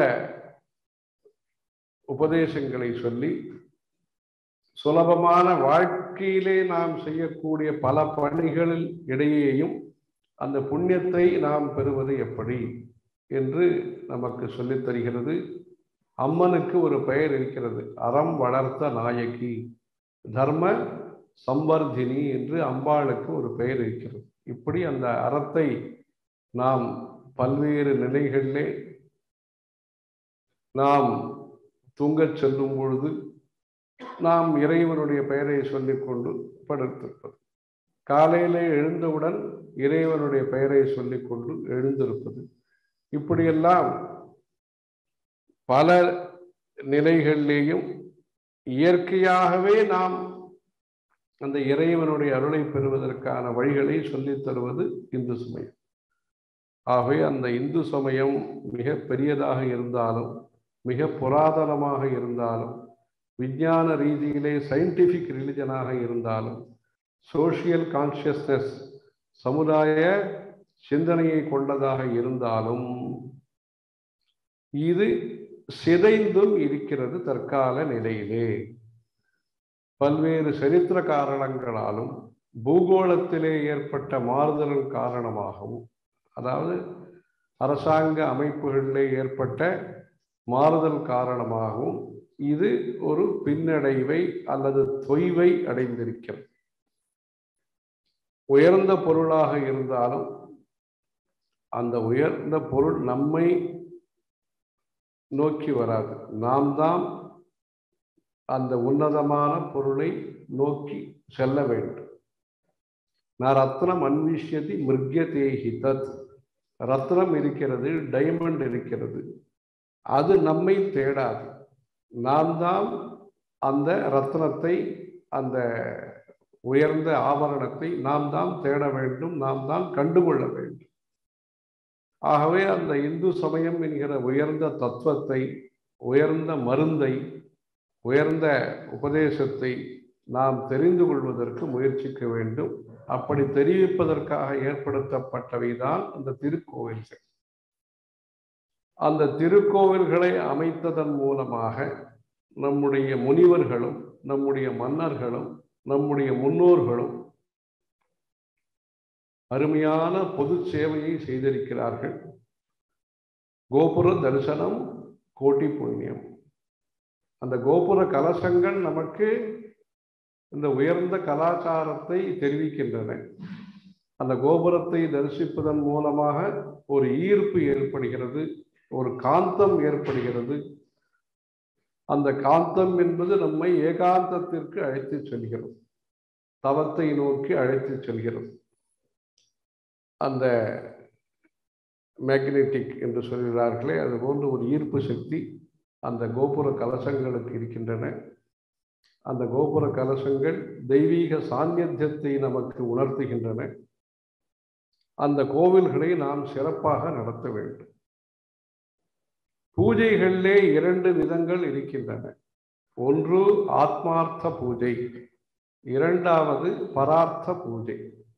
உபதேசங்களை சொல்லி சுலபமான வாழ்க்கையிலே நாம் செய்யக்கூடிய பல பணிகளில் இடையேயும் அந்த புண்ணியத்தை நாம் பெறுவது எப்படி என்று நமக்கு சொல்லித் தருகிறது அம்மனுக்கு ஒரு பெயர் இருக்கிறது அறம் வளர்த்த நாயகி தர்ம சம்பர்தினி என்று அம்பாளுக்கு ஒரு பெயர் இருக்கிறது இப்படி அந்த அறத்தை நாம் பல்வேறு நிலைகளிலே நாம் தூங்கச் செல்லும் பொழுது நாம் இறைவனுடைய பெயரை சொல்லிக்கொண்டு படுத்திருப்பது காலையிலே எழுந்தவுடன் இறைவனுடைய பெயரை சொல்லிக்கொண்டு எழுந்திருப்பது இப்படியெல்லாம் பல நிலைகளிலேயும் இயற்கையாகவே நாம் அந்த இறைவனுடைய அருளை பெறுவதற்கான வழிகளை சொல்லித் தருவது இந்து சமயம் ஆகவே அந்த இந்து சமயம் மிக பெரியதாக இருந்தாலும் மிக புராதனமாக இருந்தாலும் விஞ்ஞான ரீதியிலே சயின்டிஃபிக் ரிலிஜனாக இருந்தாலும் சோஷியல் கான்சியஸ்னஸ் சமுதாய சிந்தனையை கொண்டதாக இருந்தாலும் இது சிதைந்தும் இருக்கிறது தற்கால நிலையிலே பல்வேறு சரித்திர காரணங்களாலும் பூகோளத்திலே ஏற்பட்ட மாறுதல் காரணமாகவும் அதாவது அரசாங்க அமைப்புகளிலே ஏற்பட்ட மாறுதல் காரணமாகவும் இது ஒரு பின்னடைவை அல்லது தொய்வை அடைந்திருக்கிறது உயர்ந்த பொருளாக இருந்தாலும் அந்த உயர்ந்த பொருள் நம்மை நோக்கி வராது நாம் தான் அந்த உன்னதமான பொருளை நோக்கி செல்ல வேண்டும் நான் ரத்னம் அன்விஷ்யதி மிருக்யதேஹி தத் ரத்னம் இருக்கிறது டைமண்ட் இருக்கிறது அது நம்மை தேடாது நாம் தான் அந்த ரத்னத்தை அந்த உயர்ந்த ஆபரணத்தை நாம் தான் தேட வேண்டும் நாம் தான் கண்டுகொள்ள வேண்டும் ஆகவே அந்த இந்து சமயம் என்கிற உயர்ந்த தத்துவத்தை உயர்ந்த மருந்தை உயர்ந்த உபதேசத்தை நாம் தெரிந்து கொள்வதற்கு முயற்சிக்க வேண்டும் அப்படி தெரிவிப்பதற்காக ஏற்படுத்தப்பட்டவைதான் அந்த திருக்கோவில்கள் அந்த திருக்கோவில்களை அமைத்ததன் மூலமாக நம்முடைய முனிவர்களும் நம்முடைய மன்னர்களும் நம்முடைய முன்னோர்களும் அருமையான பொது சேவையை செய்திருக்கிறார்கள் கோபுர தரிசனம் கோட்டி புண்ணியம் அந்த கோபுர கலசங்கள் நமக்கு இந்த உயர்ந்த கலாச்சாரத்தை தெரிவிக்கின்றன அந்த கோபுரத்தை தரிசிப்பதன் மூலமாக ஒரு ஈர்ப்பு ஏற்படுகிறது ஒரு காந்தம் ஏற்படுகிறது அந்த காந்தம் என்பது நம்மை ஏகாந்தத்திற்கு அழைத்து செல்கிறது தவத்தை நோக்கி அழைத்து செல்கிறது அந்த மேக்னெட்டிக் என்று சொல்கிறார்களே அது போன்ற ஒரு ஈர்ப்பு சக்தி அந்த கோபுர கலசங்களுக்கு இருக்கின்றன அந்த கோபுர கலசங்கள் தெய்வீக சாநித்தியத்தை நமக்கு உணர்த்துகின்றன அந்த கோவில்களை நாம் சிறப்பாக நடத்த வேண்டும் பூஜைகளிலே இரண்டு விதங்கள் இருக்கின்றன ஒன்று ஆத்மார்த்த பூஜை இரண்டாவது பரார்த்த பூஜை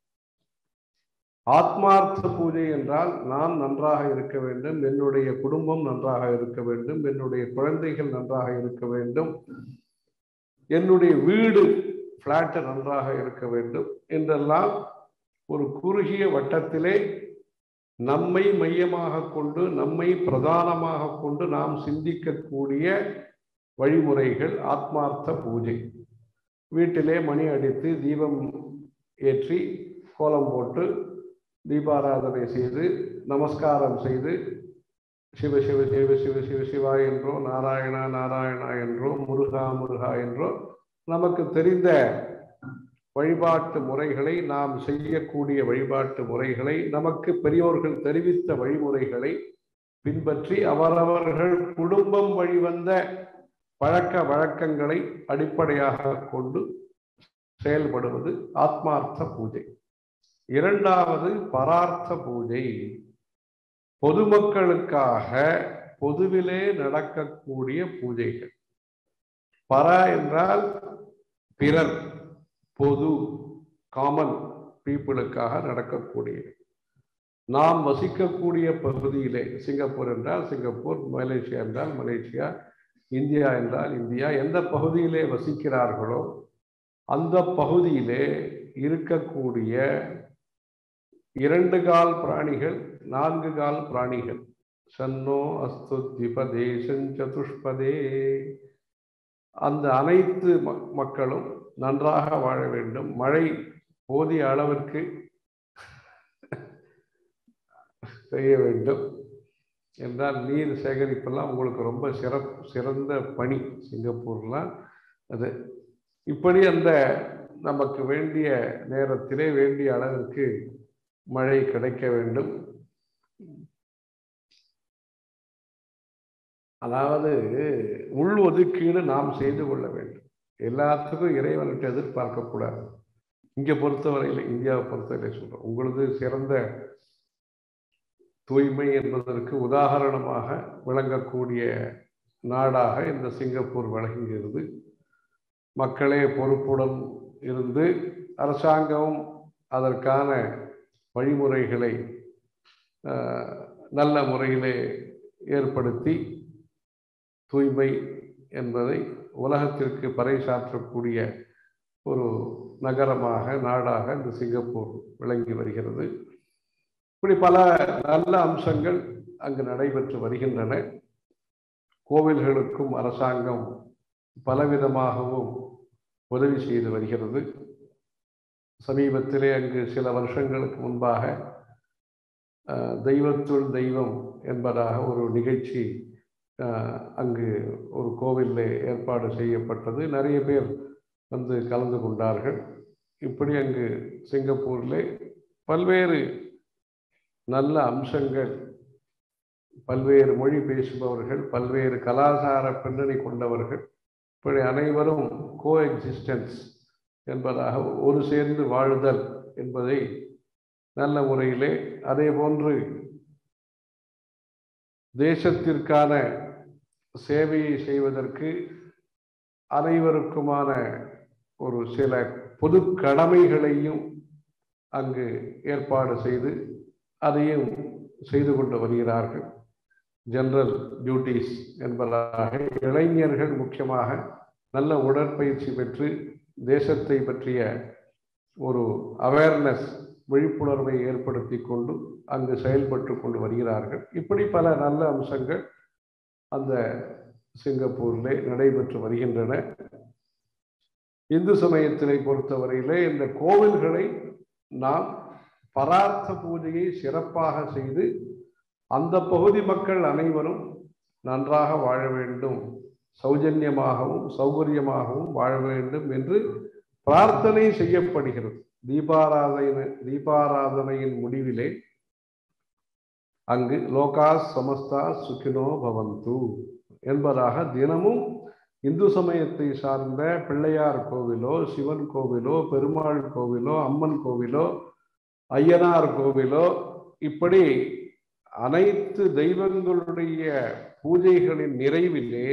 ஆத்மார்த்த பூஜை என்றால் நான் நன்றாக இருக்க வேண்டும் என்னுடைய குடும்பம் நன்றாக இருக்க வேண்டும் என்னுடைய குழந்தைகள் நன்றாக இருக்க வேண்டும் என்னுடைய வீடு பிளாட் நன்றாக இருக்க வேண்டும் என்றெல்லாம் ஒரு குறுகிய வட்டத்திலே நம்மை மையமாக கொண்டு நம்மை பிரதானமாக கொண்டு நாம் சிந்திக்கக்கூடிய வழிமுறைகள் ஆத்மார்த்த பூஜை வீட்டிலே மணி அடித்து தீபம் ஏற்றி கோலம் போட்டு தீபாராதனை செய்து நமஸ்காரம் செய்து சிவ சிவ சிவ சிவ சிவ சிவா என்றோ நாராயணா நாராயணா என்றோ முருகா முருகா என்றோ நமக்கு தெரிந்த வழிபாட்டு முறைகளை நாம் செய்யக்கூடிய வழிபாட்டு முறைகளை நமக்கு பெரியோர்கள் தெரிவித்த வழிமுறைகளை பின்பற்றி அவரவர்கள் குடும்பம் வழிவந்த பழக்க வழக்கங்களை அடிப்படையாக கொண்டு செயல்படுவது ஆத்மார்த்த பூஜை இரண்டாவது பரார்த்த பூஜை பொதுமக்களுக்காக பொதுவிலே நடக்கக்கூடிய பூஜைகள் பர என்றால் பிறர் பொது காமன் பீப்புளுக்காக நடக்கக்கூடிய நாம் வசிக்கக்கூடிய பகுதியிலே சிங்கப்பூர் என்றால் சிங்கப்பூர் மலேசியா என்றால் மலேசியா இந்தியா என்றால் இந்தியா எந்த பகுதியிலே வசிக்கிறார்களோ அந்த பகுதியிலே இருக்கக்கூடிய இரண்டு கால் பிராணிகள் நான்கு கால் பிராணிகள் சன்னோ அஸ்து திபதே சதுஷ்பதே அந்த அனைத்து மக்களும் நன்றாக வாழ வேண்டும் மழை போதிய அளவிற்கு செய்ய வேண்டும் என்றால் நீர் சேகரிப்பெல்லாம் உங்களுக்கு ரொம்ப சிறப் சிறந்த பணி சிங்கப்பூர்லாம் அது இப்படி அந்த நமக்கு வேண்டிய நேரத்திலே வேண்டிய அளவிற்கு மழை கிடைக்க வேண்டும் அதாவது உள் ஒதுக்கீடு நாம் செய்து கொள்ள வேண்டும் எல்லாத்துக்கும் இறைவன்கிட்ட எதிர்பார்க்கக்கூடாது இங்கே பொறுத்தவரையில் இந்தியாவை பொறுத்தவரை சொல்கிறோம் உங்களது சிறந்த தூய்மை என்பதற்கு உதாரணமாக விளங்கக்கூடிய நாடாக இந்த சிங்கப்பூர் விளங்குகிறது மக்களே பொறுப்புடன் இருந்து அரசாங்கமும் அதற்கான வழிமுறைகளை நல்ல முறையிலே ஏற்படுத்தி தூய்மை என்பதை உலகத்திற்கு பறைசாற்றக்கூடிய ஒரு நகரமாக நாடாக இந்த சிங்கப்பூர் விளங்கி வருகிறது இப்படி பல நல்ல அம்சங்கள் அங்கு நடைபெற்று வருகின்றன கோவில்களுக்கும் அரசாங்கம் பலவிதமாகவும் உதவி செய்து வருகிறது சமீபத்திலே அங்கு சில வருஷங்களுக்கு முன்பாக தெய்வத்துள் தெய்வம் என்பதாக ஒரு நிகழ்ச்சி அங்கு ஒரு கோவிலில் ஏற்பாடு செய்யப்பட்டது நிறைய பேர் வந்து கலந்து கொண்டார்கள் இப்படி அங்கு சிங்கப்பூரில் பல்வேறு நல்ல அம்சங்கள் பல்வேறு மொழி பேசுபவர்கள் பல்வேறு கலாச்சார பின்னணி கொண்டவர்கள் இப்படி அனைவரும் கோ எக்ஸிஸ்டன்ஸ் என்பதாக ஒரு சேர்ந்து வாழுதல் என்பதை நல்ல முறையிலே அதே போன்று தேசத்திற்கான சேவையை செய்வதற்கு அனைவருக்குமான ஒரு சில பொது கடமைகளையும் அங்கு ஏற்பாடு செய்து அதையும் செய்து கொண்டு வருகிறார்கள் ஜெனரல் டியூட்டிஸ் என்பதாக இளைஞர்கள் முக்கியமாக நல்ல உடற்பயிற்சி பெற்று தேசத்தை பற்றிய ஒரு அவேர்னஸ் விழிப்புணர்வை ஏற்படுத்தி கொண்டு அங்கு செயல்பட்டு கொண்டு வருகிறார்கள் இப்படி பல நல்ல அம்சங்கள் அந்த சிங்கப்பூரிலே நடைபெற்று வருகின்றன இந்து சமயத்தினை பொறுத்தவரையிலே இந்த கோவில்களை நாம் பரார்த்த பூஜையை சிறப்பாக செய்து அந்த பகுதி மக்கள் அனைவரும் நன்றாக வாழ வேண்டும் சௌஜன்யமாகவும் சௌகரியமாகவும் வாழ வேண்டும் என்று பிரார்த்தனை செய்யப்படுகிறது தீபாராதனை தீபாராதனையின் முடிவிலே அங்கு லோகா சமஸ்தா சுகினோ பவந்து என்பதாக தினமும் இந்து சமயத்தை சார்ந்த பிள்ளையார் கோவிலோ சிவன் கோவிலோ பெருமாள் கோவிலோ அம்மன் கோவிலோ ஐயனார் கோவிலோ இப்படி அனைத்து தெய்வங்களுடைய பூஜைகளின் நிறைவிலே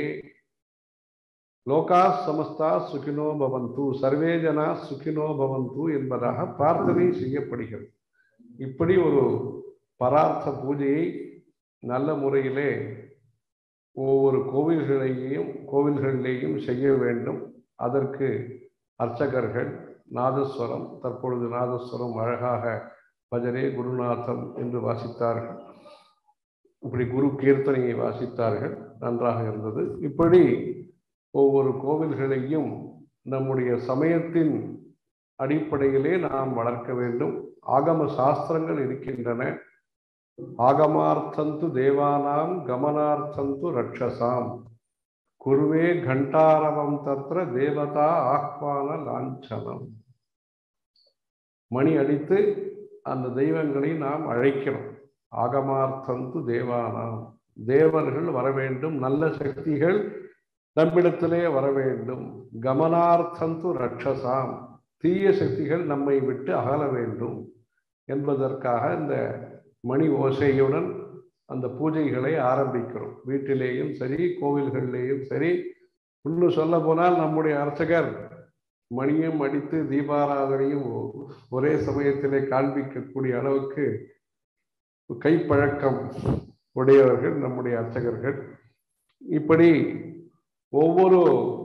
லோகா சமஸ்தா சுகினோ பவந்து சர்வே ஜனா சுகினோ பவந்து என்பதாக பிரார்த்தனை செய்யப்படுகிறது இப்படி ஒரு பரார்த்த பூஜையை நல்ல முறையிலே ஒவ்வொரு கோவில்களையும் கோவில்களிலேயும் செய்ய வேண்டும் அதற்கு அர்ச்சகர்கள் நாதஸ்வரம் தற்பொழுது நாதஸ்வரம் அழகாக பஜரே குருநாதம் என்று வாசித்தார்கள் இப்படி குரு கீர்த்தனையை வாசித்தார்கள் நன்றாக இருந்தது இப்படி ஒவ்வொரு கோவில்களையும் நம்முடைய சமயத்தின் அடிப்படையிலே நாம் வளர்க்க வேண்டும் ஆகம சாஸ்திரங்கள் இருக்கின்றன ஆகமார்த்தந்து தேவானாம் கமனார்த்தந்து ரட்சசாம் குருவே கண்டாரவம் தத்திர தேவதா ஆஹ்வான லாஞ்சனம் மணி அடித்து அந்த தெய்வங்களை நாம் அழைக்கிறோம் ஆகமார்த்தந்து தேவானாம் தேவர்கள் வர வேண்டும் நல்ல சக்திகள் நம்மிடத்திலே வர வேண்டும் கமனார்த்தந்து ரட்சசாம் தீய சக்திகள் நம்மை விட்டு அகல வேண்டும் என்பதற்காக இந்த மணி ஓசையுடன் அந்த பூஜைகளை ஆரம்பிக்கிறோம் வீட்டிலேயும் சரி கோவில்களிலேயும் சரி இன்னும் சொல்ல போனால் நம்முடைய அர்ச்சகர் மணியும் அடித்து தீபாராதனையும் ஒரே சமயத்திலே காண்பிக்கக்கூடிய அளவுக்கு கைப்பழக்கம் உடையவர்கள் நம்முடைய அர்ச்சகர்கள் இப்படி ஒவ்வொரு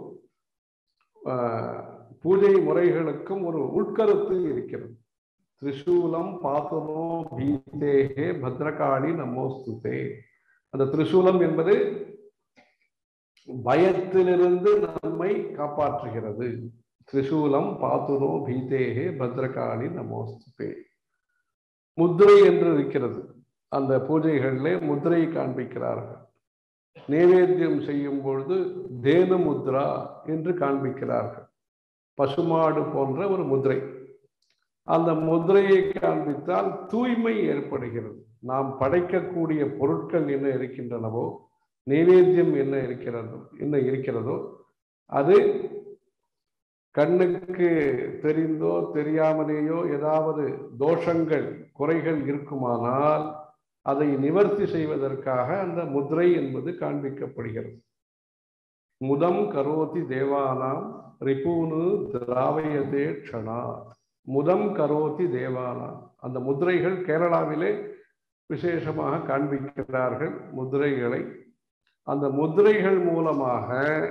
பூஜை முறைகளுக்கும் ஒரு உட்கருத்து இருக்கிறது திரிசூலம் பாத்துனோ பீதேகே பத்ரகாளி நமோஸ்துதே அந்த திரிசூலம் என்பது பயத்திலிருந்து நம்மை காப்பாற்றுகிறது திரிசூலம் பாத்துனோ பீதேகே பத்ரகாளி நமோஸ்துதே முத்திரை என்று இருக்கிறது அந்த பூஜைகளிலே முத்திரை காண்பிக்கிறார்கள் நைவேத்தியம் செய்யும் பொழுது தேனு முத்ரா என்று காண்பிக்கிறார்கள் பசுமாடு போன்ற ஒரு முதிரை அந்த முதிரையை காண்பித்தால் தூய்மை ஏற்படுகிறது நாம் படைக்கக்கூடிய பொருட்கள் என்ன இருக்கின்றனவோ நைவேத்தியம் என்ன இருக்கிறதோ என்ன இருக்கிறதோ அது கண்ணுக்கு தெரிந்தோ தெரியாமலேயோ ஏதாவது தோஷங்கள் குறைகள் இருக்குமானால் அதை நிவர்த்தி செய்வதற்காக அந்த முத்ரை என்பது காண்பிக்கப்படுகிறது முதம் கரோதி தேவானாம் ரிபூனு திராவயதே க்ஷணா முதம் கரோதி தேவானா அந்த முதிரைகள் கேரளாவிலே விசேஷமாக காண்பிக்கிறார்கள் முதிரைகளை அந்த முதிரைகள் மூலமாக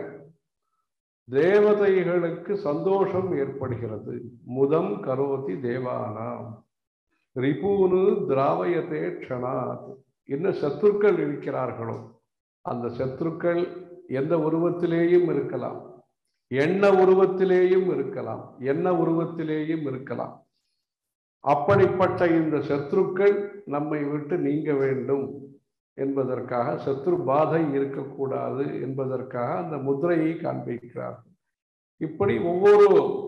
தேவதைகளுக்கு சந்தோஷம் ஏற்படுகிறது முதம் கரோதி தேவானாம் ரிபூனு திராவயத்தே க்ஷணாத் என்ன சத்துருக்கள் இருக்கிறார்களோ அந்த சத்துருக்கள் எந்த உருவத்திலேயும் இருக்கலாம் எண்ண உருவத்திலேயும் இருக்கலாம் என்ன உருவத்திலேயும் இருக்கலாம் அப்படிப்பட்ட இந்த சத்ருக்கள் நம்மை விட்டு நீங்க வேண்டும் என்பதற்காக சத்ரு பாதை இருக்கக்கூடாது என்பதற்காக அந்த முதிரையை காண்பிக்கிறார்கள் இப்படி ஒவ்வொரு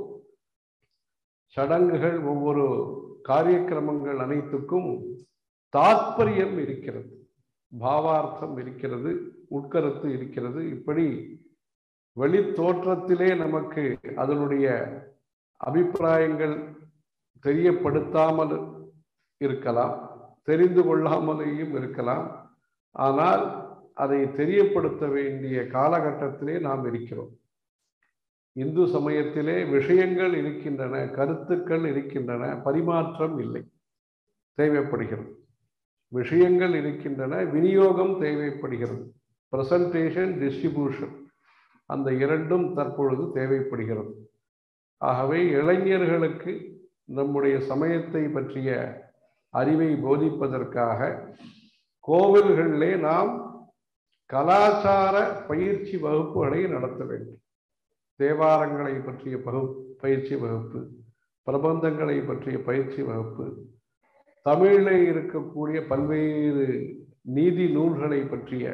சடங்குகள் ஒவ்வொரு காரியக்கிரமங்கள் அனைத்துக்கும் தாத்பரியம் இருக்கிறது பாவார்த்தம் இருக்கிறது உட்கருத்து இருக்கிறது இப்படி வெளி தோற்றத்திலே நமக்கு அதனுடைய அபிப்பிராயங்கள் தெரியப்படுத்தாமல் இருக்கலாம் தெரிந்து கொள்ளாமலேயும் இருக்கலாம் ஆனால் அதை தெரியப்படுத்த வேண்டிய காலகட்டத்திலே நாம் இருக்கிறோம் இந்து சமயத்திலே விஷயங்கள் இருக்கின்றன கருத்துக்கள் இருக்கின்றன பரிமாற்றம் இல்லை தேவைப்படுகிறது விஷயங்கள் இருக்கின்றன விநியோகம் தேவைப்படுகிறது பிரசன்டேஷன் டிஸ்ட்ரிபியூஷன் அந்த இரண்டும் தற்பொழுது தேவைப்படுகிறது ஆகவே இளைஞர்களுக்கு நம்முடைய சமயத்தை பற்றிய அறிவை போதிப்பதற்காக கோவில்களிலே நாம் கலாச்சார பயிற்சி வகுப்புகளை நடத்த வேண்டும் தேவாரங்களை பற்றிய பகு பயிற்சி வகுப்பு பிரபந்தங்களை பற்றிய பயிற்சி வகுப்பு தமிழிலே இருக்கக்கூடிய பல்வேறு நீதி நூல்களை பற்றிய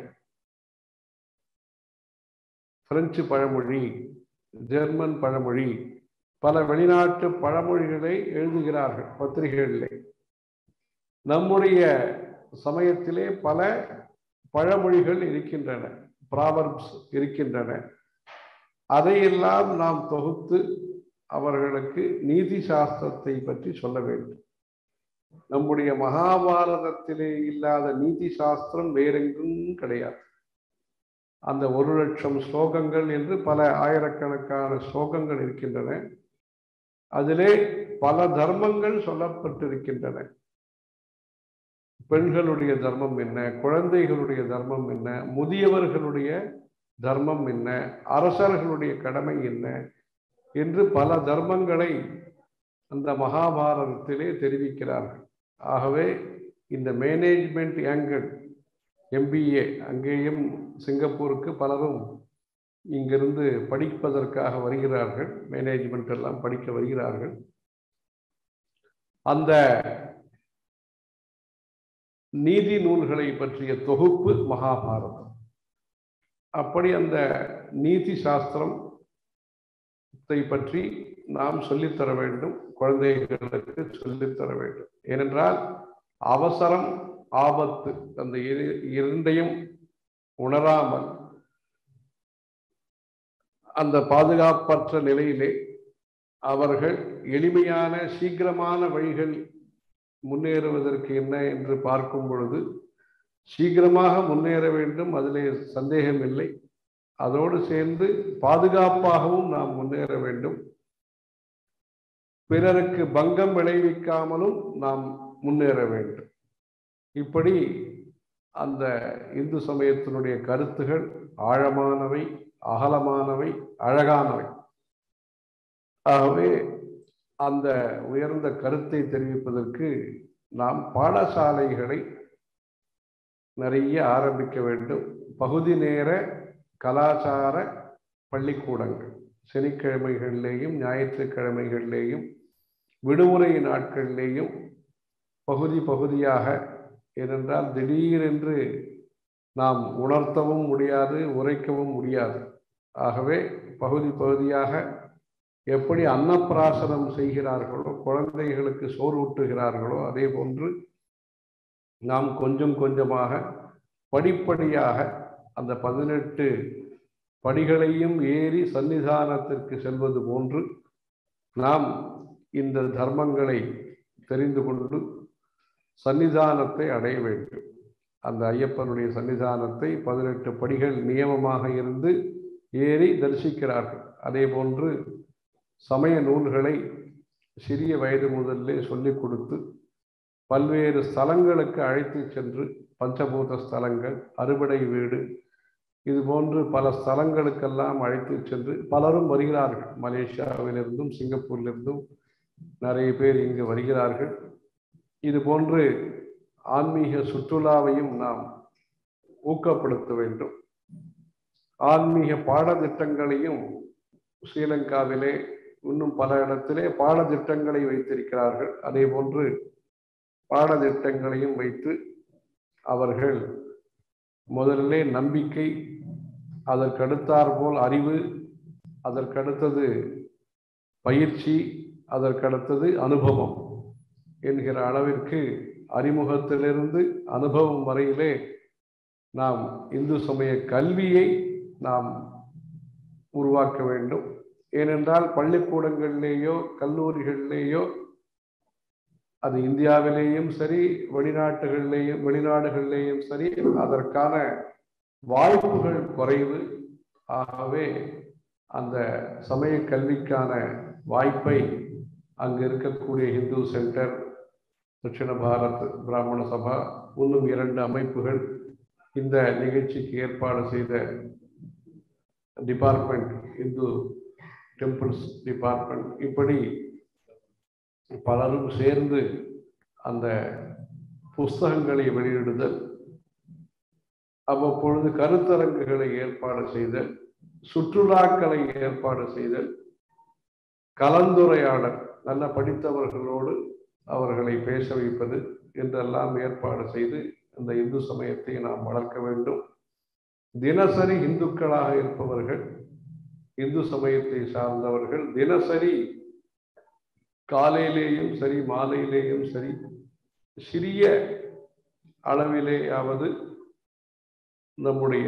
பிரெஞ்சு பழமொழி ஜெர்மன் பழமொழி பல வெளிநாட்டு பழமொழிகளை எழுதுகிறார்கள் பத்திரிகைகளிலே நம்முடைய சமயத்திலே பல பழமொழிகள் இருக்கின்றன ப்ராவர்ப்ஸ் இருக்கின்றன அதையெல்லாம் நாம் தொகுத்து அவர்களுக்கு நீதி சாஸ்திரத்தை பற்றி சொல்ல வேண்டும் நம்முடைய மகாபாரதத்திலே இல்லாத நீதி சாஸ்திரம் வேறெங்கும் கிடையாது அந்த ஒரு லட்சம் ஸ்லோகங்கள் என்று பல ஆயிரக்கணக்கான ஸ்லோகங்கள் இருக்கின்றன அதிலே பல தர்மங்கள் சொல்லப்பட்டிருக்கின்றன பெண்களுடைய தர்மம் என்ன குழந்தைகளுடைய தர்மம் என்ன முதியவர்களுடைய தர்மம் என்ன அரசர்களுடைய கடமை என்ன என்று பல தர்மங்களை அந்த மகாபாரதத்திலே தெரிவிக்கிறார்கள் ஆகவே இந்த மேனேஜ்மெண்ட் ஆங்கிள் எம்பிஏ அங்கேயும் சிங்கப்பூருக்கு பலரும் இங்கிருந்து படிப்பதற்காக வருகிறார்கள் மேனேஜ்மெண்ட் எல்லாம் படிக்க வருகிறார்கள் அந்த நீதி நூல்களை பற்றிய தொகுப்பு மகாபாரதம் அப்படி அந்த நீதி சாஸ்திரத்தை பற்றி நாம் சொல்லித்தர வேண்டும் குழந்தைகளுக்கு சொல்லித்தர வேண்டும் ஏனென்றால் அவசரம் ஆபத்து அந்த இரண்டையும் உணராமல் அந்த பாதுகாப்பற்ற நிலையிலே அவர்கள் எளிமையான சீக்கிரமான வழிகள் முன்னேறுவதற்கு என்ன என்று பார்க்கும் பொழுது சீக்கிரமாக முன்னேற வேண்டும் அதிலே சந்தேகம் இல்லை அதோடு சேர்ந்து பாதுகாப்பாகவும் நாம் முன்னேற வேண்டும் பிறருக்கு பங்கம் விளைவிக்காமலும் நாம் முன்னேற வேண்டும் இப்படி அந்த இந்து சமயத்தினுடைய கருத்துகள் ஆழமானவை அகலமானவை அழகானவை ஆகவே அந்த உயர்ந்த கருத்தை தெரிவிப்பதற்கு நாம் பாடசாலைகளை நிறைய ஆரம்பிக்க வேண்டும் பகுதி நேர கலாச்சார பள்ளிக்கூடங்கள் சனிக்கிழமைகளிலேயும் ஞாயிற்றுக்கிழமைகளிலேயும் விடுமுறை நாட்களிலேயும் பகுதி பகுதியாக ஏனென்றால் திடீரென்று நாம் உணர்த்தவும் முடியாது உரைக்கவும் முடியாது ஆகவே பகுதி பகுதியாக எப்படி அன்னப்பிராசனம் செய்கிறார்களோ குழந்தைகளுக்கு சோறு ஊட்டுகிறார்களோ அதே போன்று நாம் கொஞ்சம் கொஞ்சமாக படிப்படியாக அந்த பதினெட்டு படிகளையும் ஏறி சன்னிதானத்திற்கு செல்வது போன்று நாம் இந்த தர்மங்களை தெரிந்து கொண்டு சன்னிதானத்தை அடைய வேண்டும் அந்த ஐயப்பனுடைய சன்னிதானத்தை பதினெட்டு படிகள் நியமமாக இருந்து ஏறி தரிசிக்கிறார்கள் அதே போன்று சமய நூல்களை சிறிய வயது முதல்லே சொல்லிக் கொடுத்து பல்வேறு ஸ்தலங்களுக்கு அழைத்து சென்று பஞ்சபூத ஸ்தலங்கள் அறுபடை வீடு இது போன்று பல ஸ்தலங்களுக்கெல்லாம் அழைத்து சென்று பலரும் வருகிறார்கள் மலேசியாவிலிருந்தும் சிங்கப்பூரிலிருந்தும் நிறைய பேர் இங்கு வருகிறார்கள் இது போன்று ஆன்மீக சுற்றுலாவையும் நாம் ஊக்கப்படுத்த வேண்டும் ஆன்மீக பாடத்திட்டங்களையும் ஸ்ரீலங்காவிலே இன்னும் பல இடத்திலே பாடத்திட்டங்களை வைத்திருக்கிறார்கள் அதே போன்று பாடத்திட்டங்களையும் வைத்து அவர்கள் முதலிலே நம்பிக்கை அதற்கடுத்தாற்போல் அறிவு அதற்கடுத்தது பயிற்சி அதற்கடுத்தது அனுபவம் என்கிற அளவிற்கு அறிமுகத்திலிருந்து அனுபவம் வரையிலே நாம் இந்து சமய கல்வியை நாம் உருவாக்க வேண்டும் ஏனென்றால் பள்ளிக்கூடங்களிலேயோ கல்லூரிகளிலேயோ அது இந்தியாவிலேயும் சரி வெளிநாட்டுகளிலேயும் வெளிநாடுகளிலேயும் சரி அதற்கான வாய்ப்புகள் குறைவு ஆகவே அந்த சமய கல்விக்கான வாய்ப்பை அங்கு இருக்கக்கூடிய இந்து சென்டர் தட்சிண பாரத் பிராமண சபா இன்னும் இரண்டு அமைப்புகள் இந்த நிகழ்ச்சிக்கு ஏற்பாடு செய்த டிபார்ட்மெண்ட் இந்து டெம்பிள்ஸ் டிபார்ட்மெண்ட் இப்படி பலரும் சேர்ந்து அந்த புஸ்தகங்களை வெளியிடுதல் அவ்வப்பொழுது கருத்தரங்குகளை ஏற்பாடு செய்தல் சுற்றுலாக்களை ஏற்பாடு செய்தல் கலந்துரையாடல் நல்ல படித்தவர்களோடு அவர்களை பேச வைப்பது என்றெல்லாம் ஏற்பாடு செய்து இந்த இந்து சமயத்தை நாம் வளர்க்க வேண்டும் தினசரி இந்துக்களாக இருப்பவர்கள் இந்து சமயத்தை சார்ந்தவர்கள் தினசரி காலையிலேயும் சரி மாலையிலேயும் சரி சிறிய அளவிலேயாவது நம்முடைய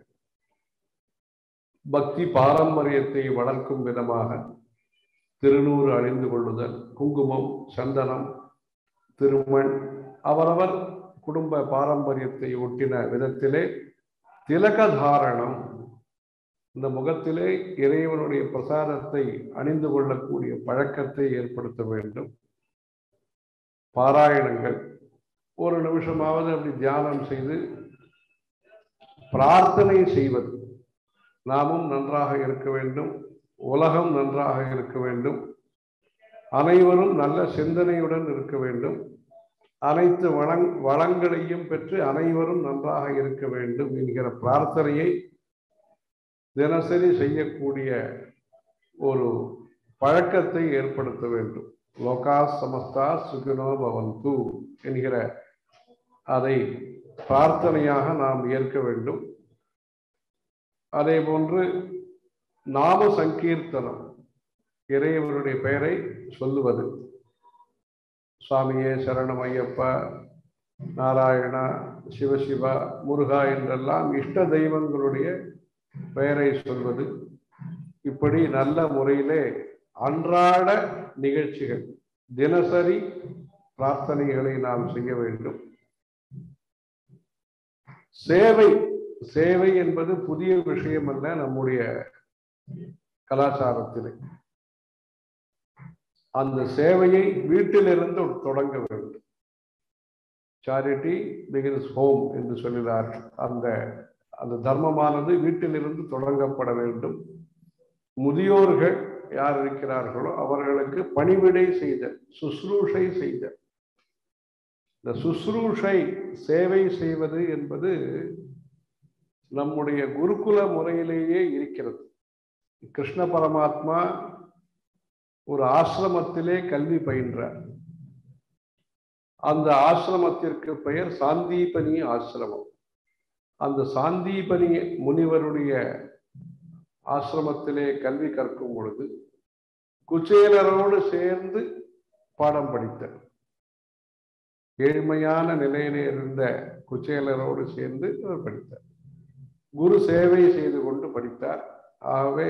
பக்தி பாரம்பரியத்தை வளர்க்கும் விதமாக திருநூறு அணிந்து கொள்ளுதல் குங்குமம் சந்தனம் திருமண் அவரவர் குடும்ப பாரம்பரியத்தை ஒட்டின விதத்திலே திலக தாரணம் இந்த முகத்திலே இறைவனுடைய பிரசாதத்தை அணிந்து கொள்ளக்கூடிய பழக்கத்தை ஏற்படுத்த வேண்டும் பாராயணங்கள் ஒரு நிமிஷமாவது அப்படி தியானம் செய்து பிரார்த்தனை செய்வது நாமும் நன்றாக இருக்க வேண்டும் உலகம் நன்றாக இருக்க வேண்டும் அனைவரும் நல்ல சிந்தனையுடன் இருக்க வேண்டும் அனைத்து வளங் வளங்களையும் பெற்று அனைவரும் நன்றாக இருக்க வேண்டும் என்கிற பிரார்த்தனையை தினசரி செய்யக்கூடிய ஒரு பழக்கத்தை ஏற்படுத்த வேண்டும் லோகா சமஸ்தா சுகினோ பவந்து என்கிற அதை பிரார்த்தனையாக நாம் ஏற்க வேண்டும் அதே போன்று நாம சங்கீர்த்தனம் இறைவனுடைய பெயரை சொல்லுவது சுவாமியே சரணம் ஐயப்பா நாராயணா சிவசிவா முருகா என்றெல்லாம் இஷ்ட தெய்வங்களுடைய பெயரை சொல்வது இப்படி நல்ல முறையிலே அன்றாட நிகழ்ச்சிகள் தினசரி பிரார்த்தனைகளை நாம் செய்ய வேண்டும் சேவை சேவை என்பது புதிய விஷயம் அல்ல நம்முடைய கலாச்சாரத்திலே அந்த சேவையை வீட்டிலிருந்து தொடங்க வேண்டும் சாரிட்டி பிகின்ஸ் ஹோம் என்று சொல்கிறார் அந்த அந்த தர்மமானது வீட்டிலிருந்து தொடங்கப்பட வேண்டும் முதியோர்கள் யார் இருக்கிறார்களோ அவர்களுக்கு பணிவிடை செய்த சுசுரூஷை செய்த இந்த சுசுரூஷை சேவை செய்வது என்பது நம்முடைய குருகுல முறையிலேயே இருக்கிறது கிருஷ்ண பரமாத்மா ஒரு ஆசிரமத்திலே கல்வி பயின்றார் அந்த ஆசிரமத்திற்கு பெயர் சாந்தீபனி ஆசிரமம் அந்த சாந்தீபனி முனிவருடைய ஆசிரமத்திலே கல்வி கற்கும் பொழுது குச்சேலரோடு சேர்ந்து பாடம் படித்தார் ஏழ்மையான நிலையிலே இருந்த குச்சேலரோடு சேர்ந்து அவர் படித்தார் குரு சேவை செய்து கொண்டு படித்தார் ஆகவே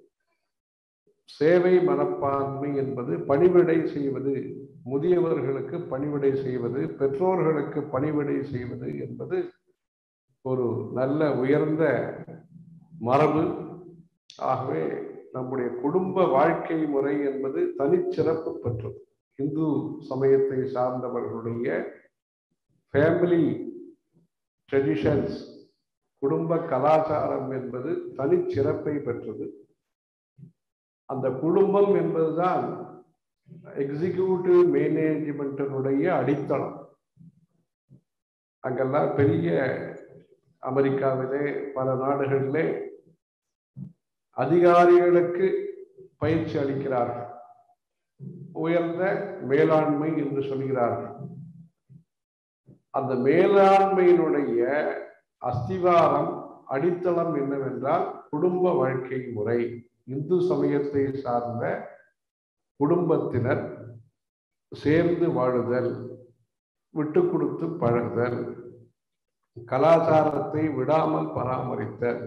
சேவை மனப்பான்மை என்பது பணிவிடை செய்வது முதியவர்களுக்கு பணிவிடை செய்வது பெற்றோர்களுக்கு பணிவிடை செய்வது என்பது ஒரு நல்ல உயர்ந்த மரபு ஆகவே நம்முடைய குடும்ப வாழ்க்கை முறை என்பது தனிச்சிறப்பு பெற்றது இந்து சமயத்தை சார்ந்தவர்களுடைய ஃபேமிலி ட்ரெடிஷன்ஸ் குடும்ப கலாச்சாரம் என்பது தனிச்சிறப்பை பெற்றது அந்த குடும்பம் என்பதுதான் எக்ஸிக்யூட்டிவ் மேனேஜ்மெண்ட்டினுடைய அடித்தளம் அங்கெல்லாம் பெரிய அமெரிக்காவிலே பல நாடுகளிலே அதிகாரிகளுக்கு பயிற்சி அளிக்கிறார்கள் உயர்ந்த மேலாண்மை என்று சொல்கிறார்கள் அந்த மேலாண்மையினுடைய அஸ்திவாரம் அடித்தளம் என்னவென்றால் குடும்ப வாழ்க்கை முறை இந்து சமயத்தை சார்ந்த குடும்பத்தினர் சேர்ந்து வாழுதல் விட்டு கொடுத்து பழகுதல் கலாச்சாரத்தை விடாமல் பராமரித்தல்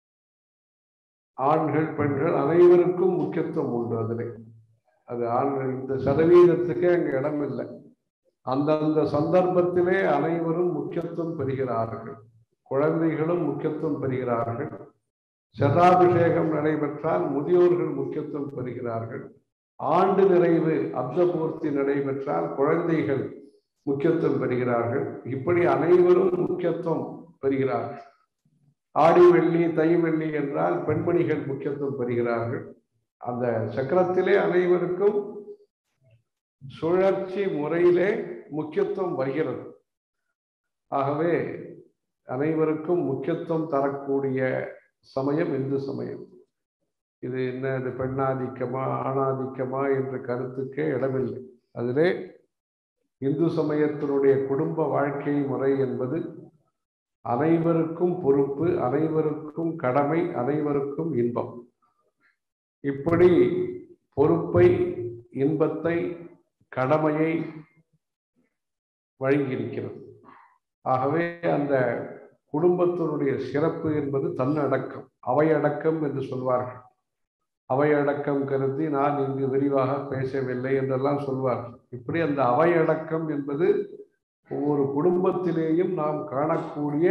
ஆண்கள் பெண்கள் அனைவருக்கும் முக்கியத்துவம் உண்டு அதில் அது ஆண்கள் இந்த சதவீதத்துக்கே அங்கே இடம் இல்லை அந்தந்த சந்தர்ப்பத்திலே அனைவரும் முக்கியத்துவம் பெறுகிறார்கள் குழந்தைகளும் முக்கியத்துவம் பெறுகிறார்கள் சதாபிஷேகம் நடைபெற்றால் முதியோர்கள் முக்கியத்துவம் பெறுகிறார்கள் ஆண்டு நிறைவு அப்தபூர்த்தி நடைபெற்றால் குழந்தைகள் முக்கியத்துவம் பெறுகிறார்கள் இப்படி அனைவரும் முக்கியத்துவம் பெறுகிறார்கள் ஆடி வெள்ளி தை வெள்ளி என்றால் பெண்மணிகள் முக்கியத்துவம் பெறுகிறார்கள் அந்த சக்கரத்திலே அனைவருக்கும் சுழற்சி முறையிலே முக்கியத்துவம் வருகிறது ஆகவே அனைவருக்கும் முக்கியத்துவம் தரக்கூடிய சமயம் இந்து சமயம் இது என்ன இது பெண்ணாதிக்கமா ஆணாதிக்கமா என்ற கருத்துக்கே இடமில்லை அதிலே இந்து சமயத்தினுடைய குடும்ப வாழ்க்கை முறை என்பது அனைவருக்கும் பொறுப்பு அனைவருக்கும் கடமை அனைவருக்கும் இன்பம் இப்படி பொறுப்பை இன்பத்தை கடமையை வழங்கியிருக்கிறது ஆகவே அந்த குடும்பத்தினுடைய சிறப்பு என்பது தன்னடக்கம் அவையடக்கம் என்று சொல்வார்கள் அவையடக்கம் கருதி நான் இங்கு விரிவாக பேசவில்லை என்றெல்லாம் சொல்வார்கள் இப்படி அந்த அவையடக்கம் என்பது ஒவ்வொரு குடும்பத்திலேயும் நாம் காணக்கூடிய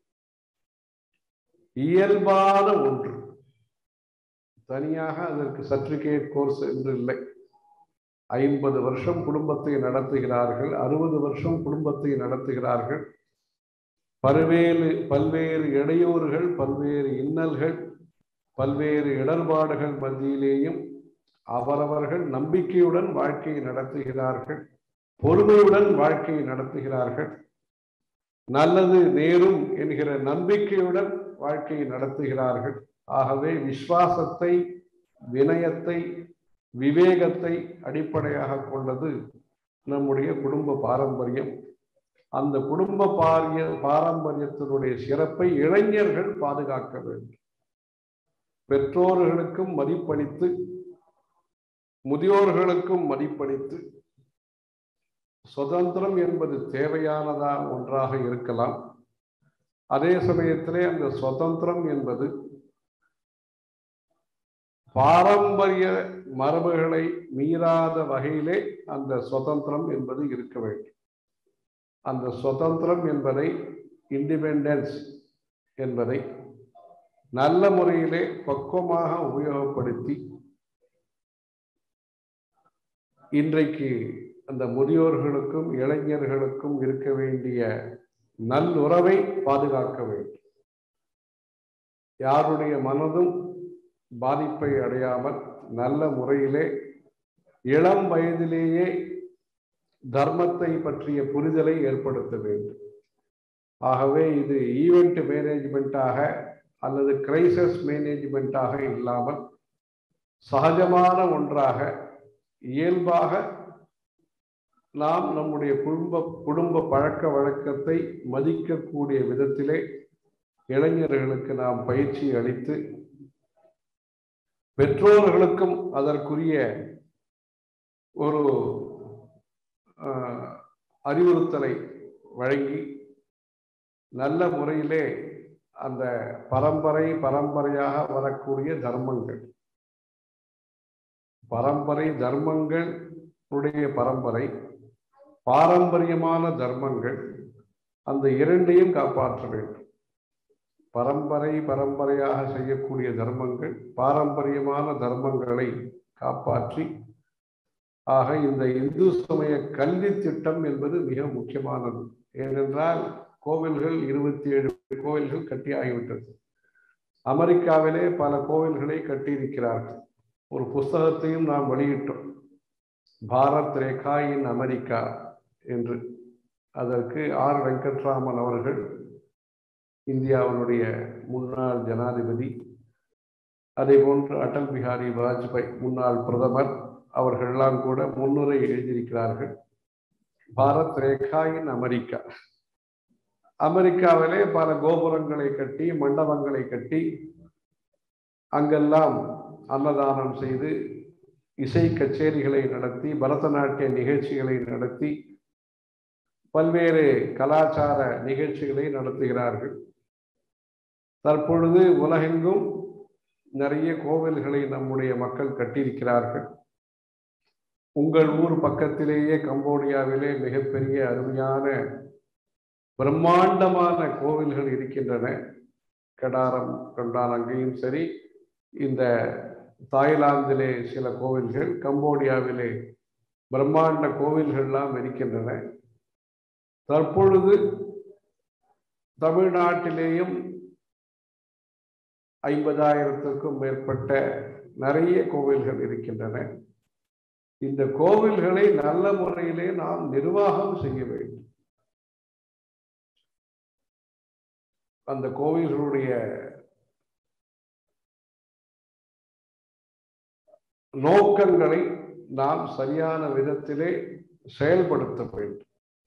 இயல்பான ஒன்று தனியாக அதற்கு சர்டிபிகேட் கோர்ஸ் என்று இல்லை ஐம்பது வருஷம் குடும்பத்தை நடத்துகிறார்கள் அறுபது வருஷம் குடும்பத்தை நடத்துகிறார்கள் பல்வேறு பல்வேறு இடையூறுகள் பல்வேறு இன்னல்கள் பல்வேறு இடர்பாடுகள் மத்தியிலேயும் அவரவர்கள் நம்பிக்கையுடன் வாழ்க்கையை நடத்துகிறார்கள் பொறுமையுடன் வாழ்க்கையை நடத்துகிறார்கள் நல்லது நேரும் என்கிற நம்பிக்கையுடன் வாழ்க்கையை நடத்துகிறார்கள் ஆகவே விசுவாசத்தை வினயத்தை விவேகத்தை அடிப்படையாக கொண்டது நம்முடைய குடும்ப பாரம்பரியம் அந்த குடும்ப பாரிய பாரம்பரியத்தினுடைய சிறப்பை இளைஞர்கள் பாதுகாக்க வேண்டும் பெற்றோர்களுக்கும் மதிப்பளித்து முதியோர்களுக்கும் மதிப்பளித்து சுதந்திரம் என்பது தேவையானதா ஒன்றாக இருக்கலாம் அதே சமயத்திலே அந்த சுதந்திரம் என்பது பாரம்பரிய மரபுகளை மீறாத வகையிலே அந்த சுதந்திரம் என்பது இருக்க வேண்டும் அந்த சுதந்திரம் என்பதை இண்டிபெண்டன்ஸ் என்பதை நல்ல முறையிலே பக்குவமாக உபயோகப்படுத்தி இன்றைக்கு அந்த முதியோர்களுக்கும் இளைஞர்களுக்கும் இருக்க வேண்டிய நல்லுறவை பாதுகாக்க வேண்டும் யாருடைய மனதும் பாதிப்பை அடையாமல் நல்ல முறையிலே இளம் வயதிலேயே தர்மத்தை பற்றிய புரிதலை ஏற்படுத்த வேண்டும் ஆகவே இது ஈவெண்ட் மேனேஜ்மெண்ட்டாக அல்லது கிரைசஸ் மேனேஜ்மெண்ட்டாக இல்லாமல் சகஜமான ஒன்றாக இயல்பாக நாம் நம்முடைய குடும்ப குடும்ப பழக்க வழக்கத்தை மதிக்கக்கூடிய விதத்திலே இளைஞர்களுக்கு நாம் பயிற்சி அளித்து பெற்றோர்களுக்கும் அதற்குரிய ஒரு அறிவுறுத்தலை வழங்கி நல்ல முறையிலே அந்த பரம்பரை பரம்பரையாக வரக்கூடிய தர்மங்கள் பரம்பரை தர்மங்கள் உடைய பரம்பரை பாரம்பரியமான தர்மங்கள் அந்த இரண்டையும் காப்பாற்ற வேண்டும் பரம்பரை பரம்பரையாக செய்யக்கூடிய தர்மங்கள் பாரம்பரியமான தர்மங்களை காப்பாற்றி ஆக இந்த இந்து சமய கல்வி திட்டம் என்பது மிக முக்கியமானது ஏனென்றால் கோவில்கள் இருபத்தி ஏழு கோவில்கள் கட்டி ஆகிவிட்டது அமெரிக்காவிலே பல கோவில்களை கட்டியிருக்கிறார்கள் ஒரு புஸ்தகத்தையும் நாம் வெளியிட்டோம் பாரத் ரேகா இன் அமெரிக்கா என்று அதற்கு ஆர் வெங்கட்ராமன் அவர்கள் இந்தியாவினுடைய முன்னாள் ஜனாதிபதி அதே போன்று அடல் பிஹாரி வாஜ்பாய் முன்னாள் பிரதமர் அவர்கள்லாம் கூட முன்னுரை எழுதியிருக்கிறார்கள் பாரத் ரேகா இன் அமெரிக்கா அமெரிக்காவிலே பல கோபுரங்களை கட்டி மண்டபங்களை கட்டி அங்கெல்லாம் அன்னதானம் செய்து இசை கச்சேரிகளை நடத்தி பரதநாட்டிய நிகழ்ச்சிகளை நடத்தி பல்வேறு கலாச்சார நிகழ்ச்சிகளை நடத்துகிறார்கள் தற்பொழுது உலகெங்கும் நிறைய கோவில்களை நம்முடைய மக்கள் கட்டியிருக்கிறார்கள் உங்கள் ஊர் பக்கத்திலேயே கம்போடியாவிலே மிகப்பெரிய அருமையான பிரம்மாண்டமான கோவில்கள் இருக்கின்றன கடாரம் கொண்டான் அங்கேயும் சரி இந்த தாய்லாந்திலே சில கோவில்கள் கம்போடியாவிலே பிரம்மாண்ட கோவில்கள்லாம் இருக்கின்றன தற்பொழுது தமிழ்நாட்டிலேயும் ஐம்பதாயிரத்துக்கும் மேற்பட்ட நிறைய கோவில்கள் இருக்கின்றன இந்த கோவில்களை நல்ல முறையிலே நாம் நிர்வாகம் செய்ய வேண்டும் அந்த கோவில்களுடைய நோக்கங்களை நாம் சரியான விதத்திலே செயல்படுத்த வேண்டும்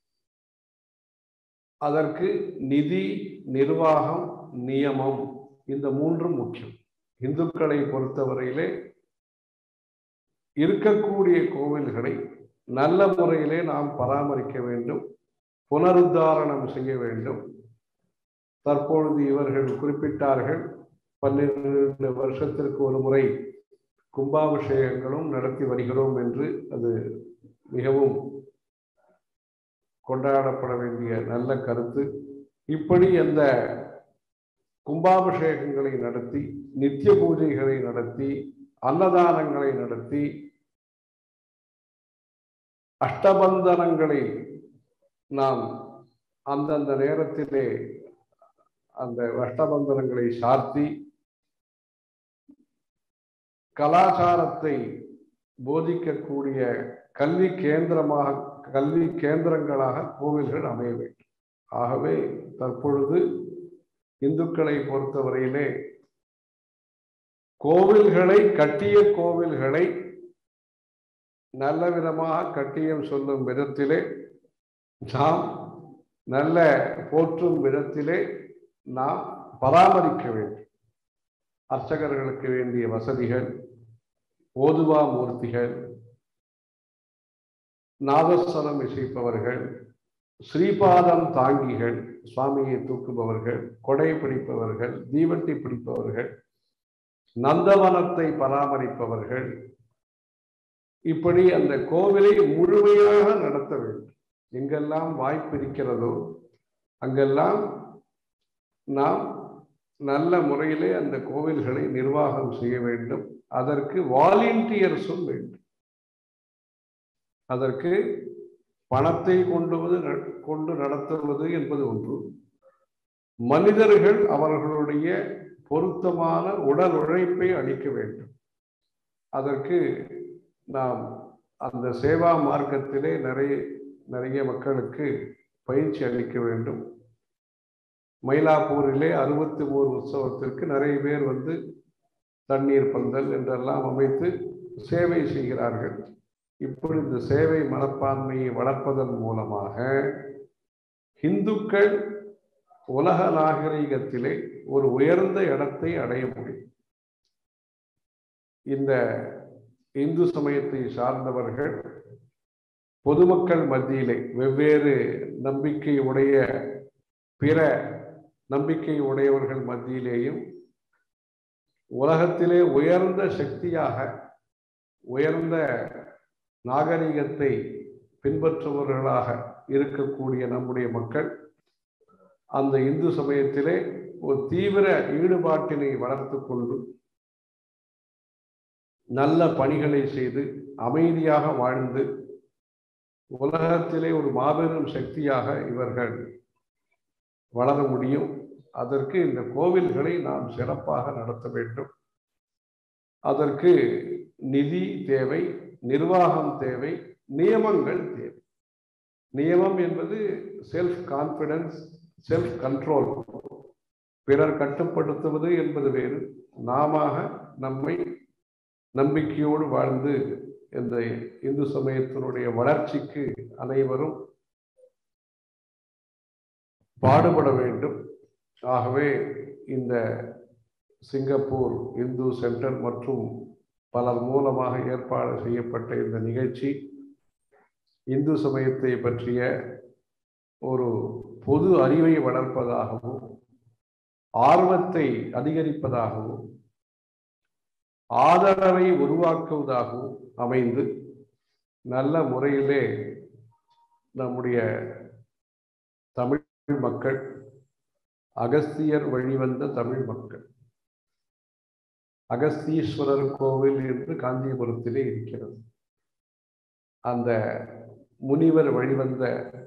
அதற்கு நிதி நிர்வாகம் நியமம் இந்த மூன்றும் முக்கியம் இந்துக்களை பொறுத்தவரையிலே இருக்கக்கூடிய கோவில்களை நல்ல முறையிலே நாம் பராமரிக்க வேண்டும் புனருத்தாரணம் செய்ய வேண்டும் தற்பொழுது இவர்கள் குறிப்பிட்டார்கள் பன்னிரண்டு வருஷத்திற்கு ஒரு முறை கும்பாபிஷேகங்களும் நடத்தி வருகிறோம் என்று அது மிகவும் கொண்டாடப்பட வேண்டிய நல்ல கருத்து இப்படி அந்த கும்பாபிஷேகங்களை நடத்தி நித்திய பூஜைகளை நடத்தி அன்னதானங்களை நடத்தி அஷ்டபந்தனங்களை நாம் அந்தந்த நேரத்திலே அந்த அஷ்டபந்தனங்களை சார்த்தி கலாச்சாரத்தை போதிக்கக்கூடிய கல்வி கேந்திரமாக கல்வி கேந்திரங்களாக கோவில்கள் அமைய வேண்டும் ஆகவே தற்பொழுது இந்துக்களை பொறுத்தவரையிலே கோவில்களை கட்டிய கோவில்களை நல்ல விதமாக கட்டியம் சொல்லும் விதத்திலே நாம் நல்ல போற்றும் விதத்திலே நாம் பராமரிக்க வேண்டும் அர்ச்சகர்களுக்கு வேண்டிய வசதிகள் ஓதுவா மூர்த்திகள் நாதஸ்வரம் இசைப்பவர்கள் ஸ்ரீபாதம் தாங்கிகள் சுவாமியை தூக்குபவர்கள் கொடை பிடிப்பவர்கள் தீவட்டி பிடிப்பவர்கள் நந்தவனத்தை பராமரிப்பவர்கள் இப்படி அந்த கோவிலை முழுமையாக நடத்த வேண்டும் எங்கெல்லாம் வாய்ப்பு இருக்கிறதோ அங்கெல்லாம் நாம் நல்ல முறையிலே அந்த கோவில்களை நிர்வாகம் செய்ய வேண்டும் அதற்கு வாலண்டியர்ஸும் வேண்டும் அதற்கு பணத்தை கொண்டுவது கொண்டு நடத்துவது என்பது ஒன்று மனிதர்கள் அவர்களுடைய பொருத்தமான உடல் உழைப்பை அளிக்க வேண்டும் அதற்கு நாம் அந்த சேவா மார்க்கத்திலே நிறைய நிறைய மக்களுக்கு பயிற்சி அளிக்க வேண்டும் மயிலாப்பூரிலே அறுபத்தி ஓரு உற்சவத்திற்கு நிறைய பேர் வந்து தண்ணீர் பந்தல் என்றெல்லாம் அமைத்து சேவை செய்கிறார்கள் இப்படி இந்த சேவை மனப்பான்மையை வளர்ப்பதன் மூலமாக இந்துக்கள் உலக நாகரிகத்திலே ஒரு உயர்ந்த இடத்தை அடைய முடியும் இந்த இந்து சமயத்தை சார்ந்தவர்கள் பொதுமக்கள் மத்தியிலே வெவ்வேறு நம்பிக்கை உடைய பிற நம்பிக்கை உடையவர்கள் மத்தியிலேயும் உலகத்திலே உயர்ந்த சக்தியாக உயர்ந்த நாகரிகத்தை பின்பற்றுபவர்களாக இருக்கக்கூடிய நம்முடைய மக்கள் அந்த இந்து சமயத்திலே ஒரு தீவிர ஈடுபாட்டினை வளர்த்து கொண்டு நல்ல பணிகளை செய்து அமைதியாக வாழ்ந்து உலகத்திலே ஒரு மாபெரும் சக்தியாக இவர்கள் வளர முடியும் அதற்கு இந்த கோவில்களை நாம் சிறப்பாக நடத்த வேண்டும் அதற்கு நிதி தேவை நிர்வாகம் தேவை நியமங்கள் தேவை நியமம் என்பது செல்ஃப் கான்பிடன்ஸ் செல்ஃப் கண்ட்ரோல் பிறர் கட்டுப்படுத்துவது என்பது வேறு நாம நம்மை நம்பிக்கையோடு வாழ்ந்து இந்த இந்து சமயத்தினுடைய வளர்ச்சிக்கு அனைவரும் பாடுபட வேண்டும் ஆகவே இந்த சிங்கப்பூர் இந்து சென்டர் மற்றும் பலர் மூலமாக ஏற்பாடு செய்யப்பட்ட இந்த நிகழ்ச்சி இந்து சமயத்தை பற்றிய ஒரு பொது அறிவை வளர்ப்பதாகவும் ஆர்வத்தை அதிகரிப்பதாகவும் ஆதரவை உருவாக்குவதாகவும் அமைந்து நல்ல முறையிலே நம்முடைய தமிழ் மக்கள் அகஸ்தியர் வழிவந்த தமிழ் மக்கள் அகஸ்தீஸ்வரர் கோவில் என்று காஞ்சிபுரத்திலே இருக்கிறது அந்த முனிவர் வழிவந்த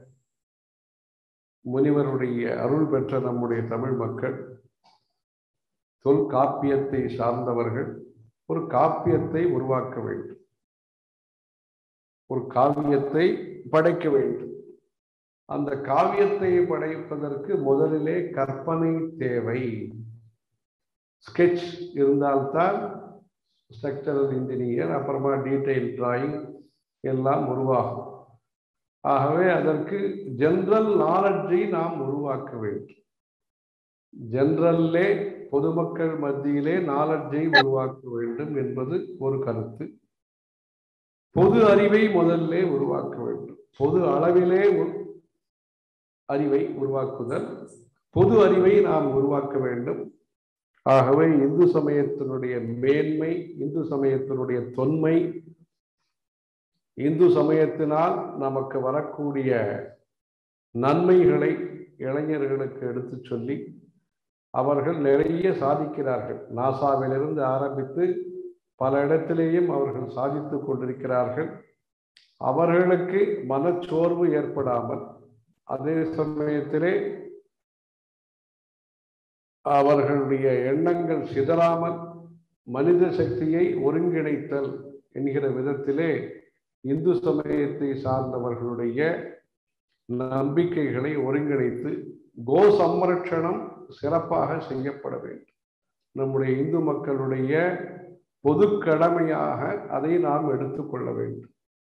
முனிவருடைய அருள் பெற்ற நம்முடைய தமிழ் மக்கள் தொல்காப்பியத்தை சார்ந்தவர்கள் ஒரு காப்பியத்தை உருவாக்க வேண்டும் ஒரு காவியத்தை படைக்க வேண்டும் அந்த காவியத்தை படைப்பதற்கு முதலிலே கற்பனை தேவை ஸ்கெட்ச் இருந்தால்தான் ஸ்ட்ரக்சரல் இன்ஜினியர் அப்புறமா டீடைல் டிராயிங் எல்லாம் உருவாகும் ஆகவே அதற்கு ஜென்ரல் நாலெட்ஜை நாம் உருவாக்க வேண்டும் ஜென்ரல்லே பொதுமக்கள் மத்தியிலே நாலெட்ஜை உருவாக்க வேண்டும் என்பது ஒரு கருத்து பொது அறிவை முதல்ல உருவாக்க வேண்டும் பொது அளவிலே அறிவை உருவாக்குதல் பொது அறிவை நாம் உருவாக்க வேண்டும் ஆகவே இந்து சமயத்தினுடைய மேன்மை இந்து சமயத்தினுடைய தொன்மை இந்து சமயத்தினால் நமக்கு வரக்கூடிய நன்மைகளை இளைஞர்களுக்கு எடுத்து சொல்லி அவர்கள் நிறைய சாதிக்கிறார்கள் நாசாவிலிருந்து ஆரம்பித்து பல இடத்திலேயும் அவர்கள் சாதித்துக் கொண்டிருக்கிறார்கள் அவர்களுக்கு மனச்சோர்வு ஏற்படாமல் அதே சமயத்திலே அவர்களுடைய எண்ணங்கள் சிதறாமல் மனித சக்தியை ஒருங்கிணைத்தல் என்கிற விதத்திலே இந்து சமயத்தை சார்ந்தவர்களுடைய நம்பிக்கைகளை ஒருங்கிணைத்து கோ சம்ரட்சணம் சிறப்பாக செய்யப்பட வேண்டும் நம்முடைய இந்து மக்களுடைய பொது கடமையாக அதை நாம் எடுத்துக்கொள்ள வேண்டும்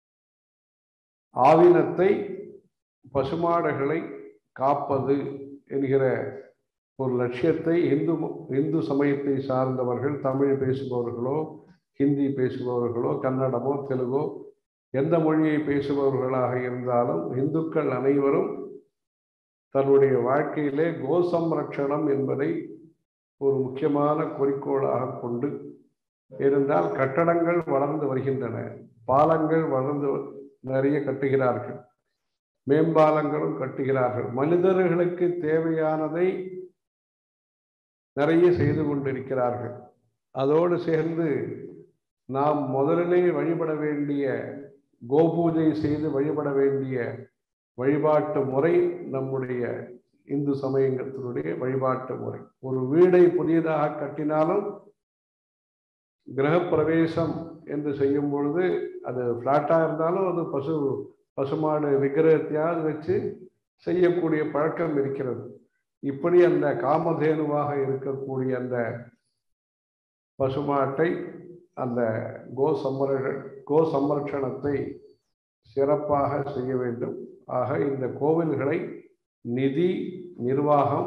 ஆவினத்தை பசுமாடுகளை காப்பது என்கிற ஒரு லட்சியத்தை இந்து இந்து சமயத்தை சார்ந்தவர்கள் தமிழ் பேசுபவர்களோ ஹிந்தி பேசுபவர்களோ கன்னடமோ தெலுங்கோ எந்த மொழியை பேசுபவர்களாக இருந்தாலும் இந்துக்கள் அனைவரும் தன்னுடைய வாழ்க்கையிலே கோ சம்ரட்சணம் என்பதை ஒரு முக்கியமான குறிக்கோளாக கொண்டு இருந்தால் கட்டடங்கள் வளர்ந்து வருகின்றன பாலங்கள் வளர்ந்து நிறைய கட்டுகிறார்கள் மேம்பாலங்களும் கட்டுகிறார்கள் மனிதர்களுக்கு தேவையானதை நிறைய செய்து கொண்டிருக்கிறார்கள் அதோடு சேர்ந்து நாம் முதலிலே வழிபட வேண்டிய கோபூஜை செய்து வழிபட வேண்டிய வழிபாட்டு முறை நம்முடைய இந்து சமயத்தினுடைய வழிபாட்டு முறை ஒரு வீடை புதியதாக கட்டினாலும் கிரகப்பிரவேசம் என்று செய்யும் பொழுது அது ஃப்ளாட்டாக இருந்தாலும் அது பசு பசுமாடு விக்கிரகத்தையாவது வச்சு செய்யக்கூடிய பழக்கம் இருக்கிறது இப்படி அந்த காமதேனுவாக இருக்கக்கூடிய அந்த பசுமாட்டை அந்த கோ சம்மர கோ சம்ரட்சணத்தை சிறப்பாக செய்ய வேண்டும் ஆக இந்த கோவில்களை நிதி நிர்வாகம்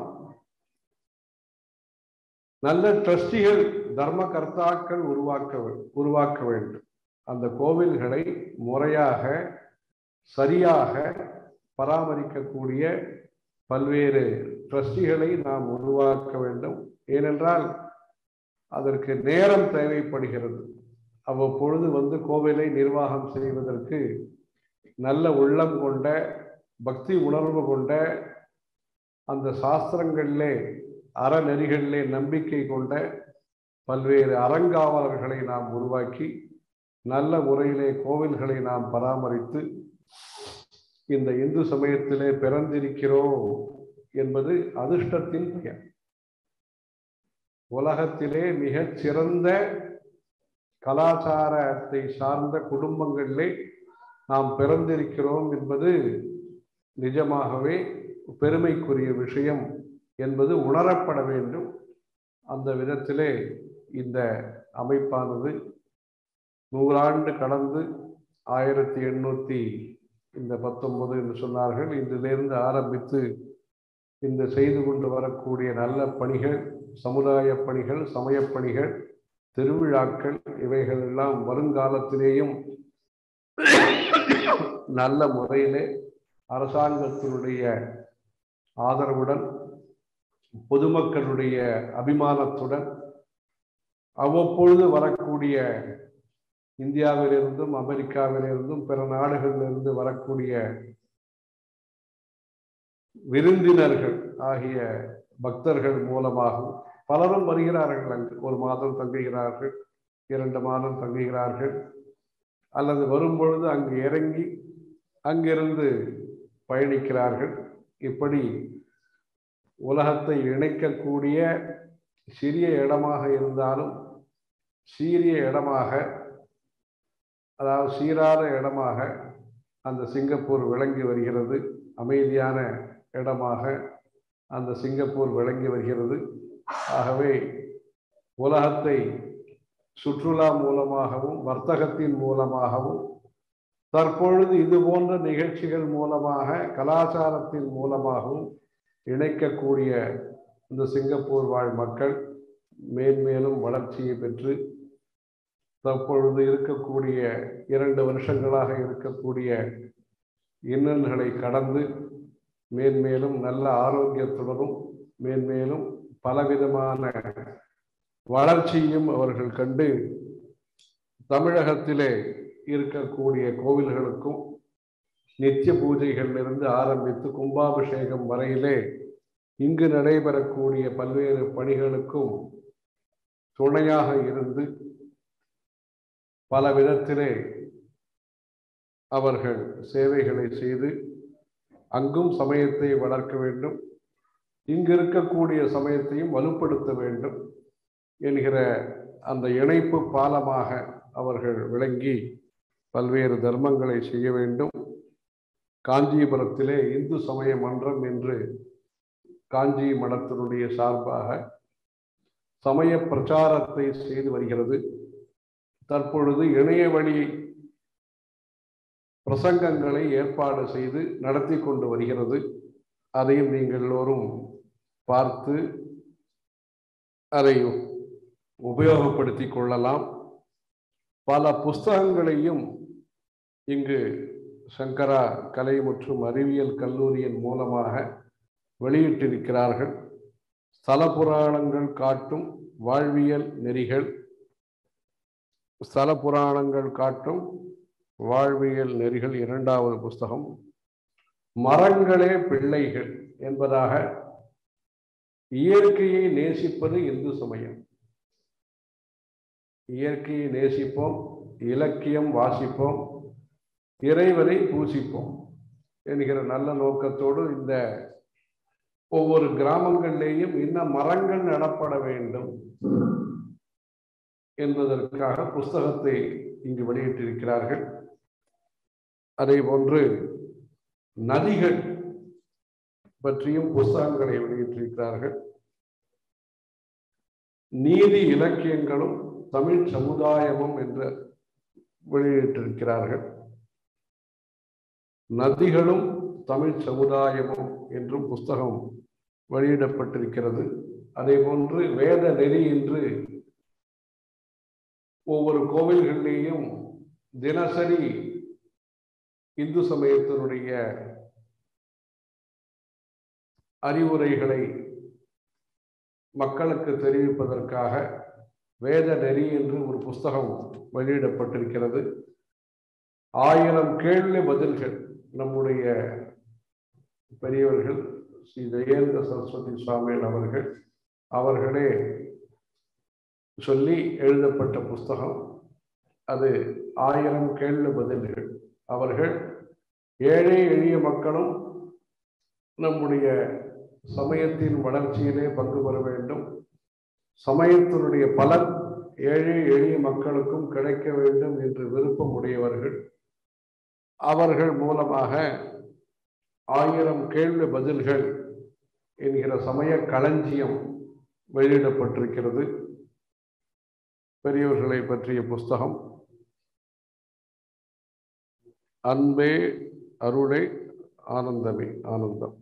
நல்ல ட்ரஸ்டிகள் தர்ம கர்த்தாக்கள் உருவாக்க உருவாக்க வேண்டும் அந்த கோவில்களை முறையாக சரியாக பராமரிக்கக்கூடிய பல்வேறு ட்ரஸ்டிகளை நாம் உருவாக்க வேண்டும் ஏனென்றால் அதற்கு நேரம் தேவைப்படுகிறது அவ்வப்பொழுது வந்து கோவிலை நிர்வாகம் செய்வதற்கு நல்ல உள்ளம் கொண்ட பக்தி உணர்வு கொண்ட அந்த சாஸ்திரங்களிலே அறநெறிகளிலே நம்பிக்கை கொண்ட பல்வேறு அறங்காவலர்களை நாம் உருவாக்கி நல்ல முறையிலே கோவில்களை நாம் பராமரித்து இந்த இந்து சமயத்திலே பிறந்திருக்கிறோம் என்பது அதிர்ஷ்டத்தின் பெயர் உலகத்திலே மிகச் சிறந்த கலாச்சாரத்தை சார்ந்த குடும்பங்களிலே நாம் பிறந்திருக்கிறோம் என்பது நிஜமாகவே பெருமைக்குரிய விஷயம் என்பது உணரப்பட வேண்டும் அந்த விதத்திலே இந்த அமைப்பானது நூறாண்டு கடந்து ஆயிரத்தி எண்ணூற்றி இந்த பத்தொன்பது என்று சொன்னார்கள் இதிலிருந்து ஆரம்பித்து இந்த செய்து கொண்டு வரக்கூடிய நல்ல பணிகள் சமுதாய பணிகள் சமயப் பணிகள் திருவிழாக்கள் இவைகள் எல்லாம் வருங்காலத்திலேயும் நல்ல முறையிலே அரசாங்கத்தினுடைய ஆதரவுடன் பொதுமக்களுடைய அபிமானத்துடன் அவ்வப்பொழுது வரக்கூடிய இந்தியாவிலிருந்தும் அமெரிக்காவிலிருந்தும் பிற நாடுகளிலிருந்து வரக்கூடிய விருந்தினர்கள் ஆகிய பக்தர்கள் மூலமாகவும் பலரும் வருகிறார்கள் அங்கு ஒரு மாதம் தங்குகிறார்கள் இரண்டு மாதம் தங்குகிறார்கள் அல்லது வரும்பொழுது அங்கு இறங்கி அங்கிருந்து பயணிக்கிறார்கள் இப்படி உலகத்தை இணைக்கக்கூடிய சிறிய இடமாக இருந்தாலும் சீரிய இடமாக அதாவது சீரான இடமாக அந்த சிங்கப்பூர் விளங்கி வருகிறது அமைதியான இடமாக அந்த சிங்கப்பூர் விளங்கி வருகிறது ஆகவே உலகத்தை சுற்றுலா மூலமாகவும் வர்த்தகத்தின் மூலமாகவும் தற்பொழுது இது போன்ற நிகழ்ச்சிகள் மூலமாக கலாச்சாரத்தின் மூலமாகவும் இணைக்கக்கூடிய இந்த சிங்கப்பூர் வாழ் மக்கள் மேன்மேலும் வளர்ச்சியை பெற்று தற்பொழுது இருக்கக்கூடிய இரண்டு வருஷங்களாக இருக்கக்கூடிய இன்னல்களை கடந்து மேன்மேலும் நல்ல ஆரோக்கியத்துடனும் மேன்மேலும் பலவிதமான வளர்ச்சியும் அவர்கள் கண்டு தமிழகத்திலே இருக்கக்கூடிய கோவில்களுக்கும் நித்திய பூஜைகளிலிருந்து ஆரம்பித்து கும்பாபிஷேகம் வரையிலே இங்கு நடைபெறக்கூடிய பல்வேறு பணிகளுக்கும் துணையாக இருந்து பல விதத்திலே அவர்கள் சேவைகளை செய்து அங்கும் சமயத்தை வளர்க்க வேண்டும் இங்கு இருக்கக்கூடிய சமயத்தையும் வலுப்படுத்த வேண்டும் என்கிற அந்த இணைப்பு பாலமாக அவர்கள் விளங்கி பல்வேறு தர்மங்களை செய்ய வேண்டும் காஞ்சிபுரத்திலே இந்து சமய மன்றம் என்று காஞ்சி மடத்தினுடைய சார்பாக சமய பிரச்சாரத்தை செய்து வருகிறது தற்பொழுது இணைய வழி பிரசங்கங்களை ஏற்பாடு செய்து நடத்தி கொண்டு வருகிறது அதையும் நீங்கள் எல்லோரும் பார்த்து அதை உபயோகப்படுத்தி கொள்ளலாம் பல புஸ்தகங்களையும் இங்கு சங்கரா கலை மற்றும் அறிவியல் கல்லூரியின் மூலமாக வெளியிட்டிருக்கிறார்கள் ஸ்தல புராணங்கள் காட்டும் வாழ்வியல் நெறிகள் ஸ்தல புராணங்கள் காட்டும் வாழ்வியல் நெறிகள் இரண்டாவது புஸ்தகம் மரங்களே பிள்ளைகள் என்பதாக இயற்கையை நேசிப்பது இந்து சமயம் இயற்கையை நேசிப்போம் இலக்கியம் வாசிப்போம் இறைவனை பூசிப்போம் என்கிற நல்ல நோக்கத்தோடு இந்த ஒவ்வொரு கிராமங்களிலேயும் இன்னும் மரங்கள் நடப்பட வேண்டும் என்பதற்காக புஸ்தகத்தை இங்கு வெளியிட்டிருக்கிறார்கள் அதே போன்று நதிகள் பற்றியும் புஸ்தகங்களை வெளியிட்டிருக்கிறார்கள் நீதி இலக்கியங்களும் தமிழ் சமுதாயமும் என்று வெளியிட்டிருக்கிறார்கள் நதிகளும் தமிழ் சமுதாயமும் என்றும் புஸ்தகம் வெளியிடப்பட்டிருக்கிறது அதே போன்று வேத நெறி என்று ஒவ்வொரு கோவில்களிலேயும் தினசரி இந்து சமயத்தினுடைய அறிவுரைகளை மக்களுக்கு தெரிவிப்பதற்காக வேத நெறி என்று ஒரு புஸ்தகம் வெளியிடப்பட்டிருக்கிறது ஆயிரம் கேள்வி பதில்கள் நம்முடைய பெரியவர்கள் ஸ்ரீ ஜெயேந்திர சரஸ்வதி சுவாமிகள் அவர்கள் அவர்களே சொல்லி எழுதப்பட்ட புஸ்தகம் அது ஆயிரம் கேள்வி பதில்கள் அவர்கள் ஏழை எளிய மக்களும் நம்முடைய சமயத்தின் வளர்ச்சியிலே பங்கு பெற வேண்டும் சமயத்தினுடைய பலன் ஏழை எளிய மக்களுக்கும் கிடைக்க வேண்டும் என்று விருப்பம் உடையவர்கள் அவர்கள் மூலமாக ஆயிரம் கேள்வி பதில்கள் என்கிற சமய களஞ்சியம் வெளியிடப்பட்டிருக்கிறது பெரியவர்களை பற்றிய புஸ்தகம் அன்பே அருளை ஆனந்தமே ஆனந்தம்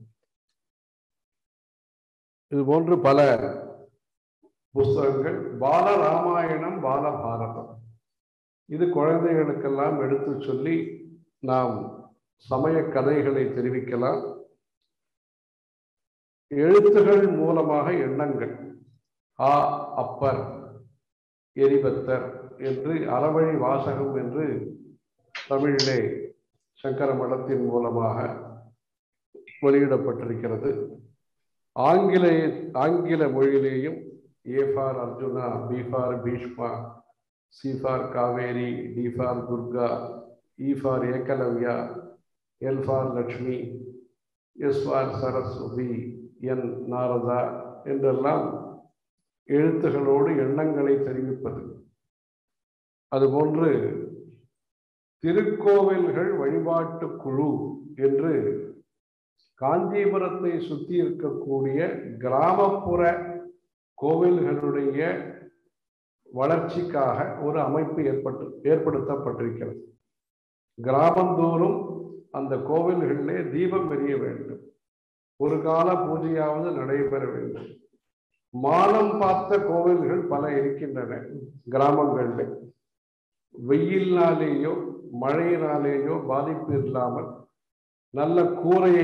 இது போன்று பல புஸ்தகங்கள் பால ராமாயணம் பால பாரதம் இது குழந்தைகளுக்கெல்லாம் எடுத்து சொல்லி நாம் சமய கதைகளை தெரிவிக்கலாம் எழுத்துகள் மூலமாக எண்ணங்கள் ஆ அப்பர் எரிபத்தர் என்று அறவழி வாசகம் என்று தமிழிலே சங்கர மடத்தின் மூலமாக வெளியிடப்பட்டிருக்கிறது ஆங்கில ஆங்கில மொழியிலேயும் A for Arjuna B for Bhishma C for Kaveri D for Durga E for Ekalavya L for Lakshmi S for Saraswati N Narada என்றெல்லாம் எழுத்துகளோடு எண்ணங்களை தெரிவிப்பது அதுபோன்று திருக்கோவில்கள் வழிபாட்டு குழு என்று காஞ்சிபுரத்தை சுற்றி இருக்கக்கூடிய கிராமப்புற கோவில்களுடைய வளர்ச்சிக்காக ஒரு அமைப்பு ஏற்பட்டு ஏற்படுத்தப்பட்டிருக்கிறது கிராமந்தோறும் அந்த கோவில்களிலே தீபம் எரிய வேண்டும் ஒரு கால பூஜையாவது நடைபெற வேண்டும் மானம் பார்த்த கோவில்கள் பல இருக்கின்றன கிராமங்களில் வெயில்னாலேயோ மழையினாலேயோ பாதிப்பு இல்லாமல் நல்ல கூரையை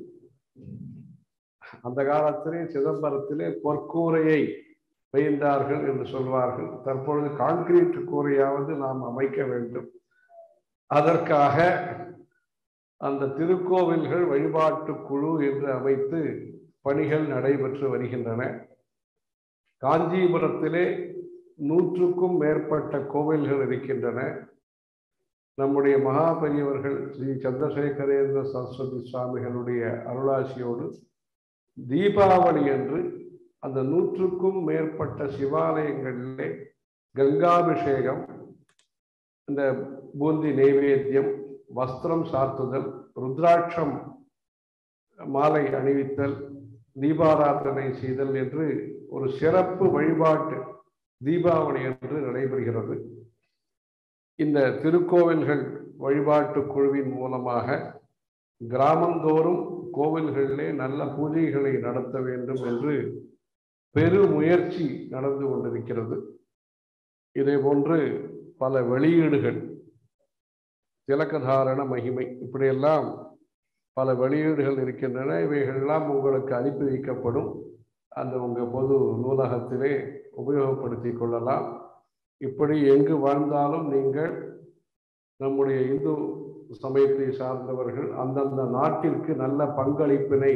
அந்த காலத்திலே சிதம்பரத்திலே பொற்கூரையை பெய்ந்தார்கள் என்று சொல்வார்கள் தற்பொழுது கான்கிரீட் கூரையாவது நாம் அமைக்க வேண்டும் அதற்காக அந்த திருக்கோவில்கள் வழிபாட்டு குழு என்று அமைத்து பணிகள் நடைபெற்று வருகின்றன காஞ்சிபுரத்திலே நூற்றுக்கும் மேற்பட்ட கோவில்கள் இருக்கின்றன நம்முடைய மகா பெரியவர்கள் ஸ்ரீ சந்திரசேகரேந்திர சரஸ்வதி சுவாமிகளுடைய அருளாசியோடு தீபாவளி என்று அந்த நூற்றுக்கும் மேற்பட்ட சிவாலயங்களிலே கங்காபிஷேகம் இந்த பூந்தி நைவேத்தியம் வஸ்திரம் சாத்துதல் ருத்ராட்சம் மாலை அணிவித்தல் தீபாராதனை செய்தல் என்று ஒரு சிறப்பு வழிபாட்டு தீபாவளி என்று நடைபெறுகிறது இந்த திருக்கோவில்கள் வழிபாட்டு குழுவின் மூலமாக கிராமந்தோறும் கோவில்களிலே நல்ல பூஜைகளை நடத்த வேண்டும் என்று பெரு முயற்சி நடந்து கொண்டிருக்கிறது இதே போன்று பல வெளியீடுகள் திலக்கதாரண மகிமை இப்படியெல்லாம் பல வெளியீடுகள் இருக்கின்றன இவைகள்லாம் உங்களுக்கு அனுப்பி வைக்கப்படும் அந்த உங்கள் பொது நூலகத்திலே உபயோகப்படுத்தி கொள்ளலாம் இப்படி எங்கு வாழ்ந்தாலும் நீங்கள் நம்முடைய இந்து சமயத்தை சார்ந்தவர்கள் அந்தந்த நாட்டிற்கு நல்ல பங்களிப்பினை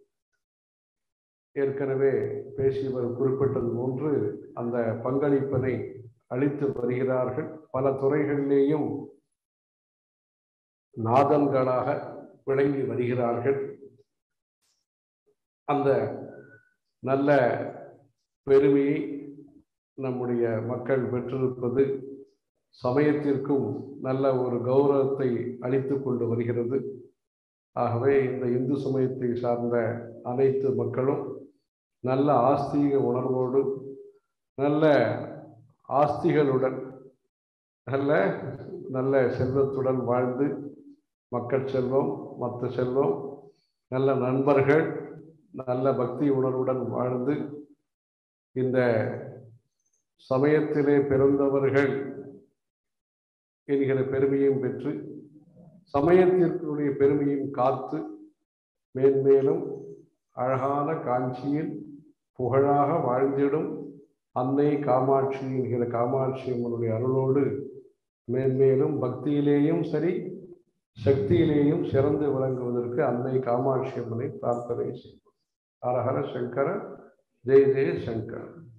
ஏற்கனவே பேசியவர் குறிப்பிட்டது போன்று அந்த பங்களிப்பினை அளித்து வருகிறார்கள் பல துறைகளிலேயும் நாதன்களாக விளங்கி வருகிறார்கள் அந்த நல்ல பெருமையை நம்முடைய மக்கள் பெற்றிருப்பது சமயத்திற்கும் நல்ல ஒரு கௌரவத்தை அளித்து கொண்டு வருகிறது ஆகவே இந்த இந்து சமயத்தை சார்ந்த அனைத்து மக்களும் நல்ல ஆஸ்தீக உணர்வோடு நல்ல ஆஸ்திகளுடன் நல்ல நல்ல செல்வத்துடன் வாழ்ந்து மக்கள் செல்வம் மற்ற செல்வம் நல்ல நண்பர்கள் நல்ல பக்தி உணர்வுடன் வாழ்ந்து இந்த சமயத்திலே பிறந்தவர்கள் என்கிற பெருமையும் பெற்று சமயத்திற்குடைய பெருமையும் காத்து மேன்மேலும் அழகான காஞ்சியில் புகழாக வாழ்ந்திடும் அன்னை காமாட்சி என்கிற காமாட்சி அம்மனுடைய அருளோடு மேன்மேலும் பக்தியிலேயும் சரி சக்தியிலேயும் சிறந்து விளங்குவதற்கு அன்னை காமாட்சி அம்மனை பிரார்த்தனை செய்வோம் ஹரஹர சங்கர ஜெய ஜெய சங்கர்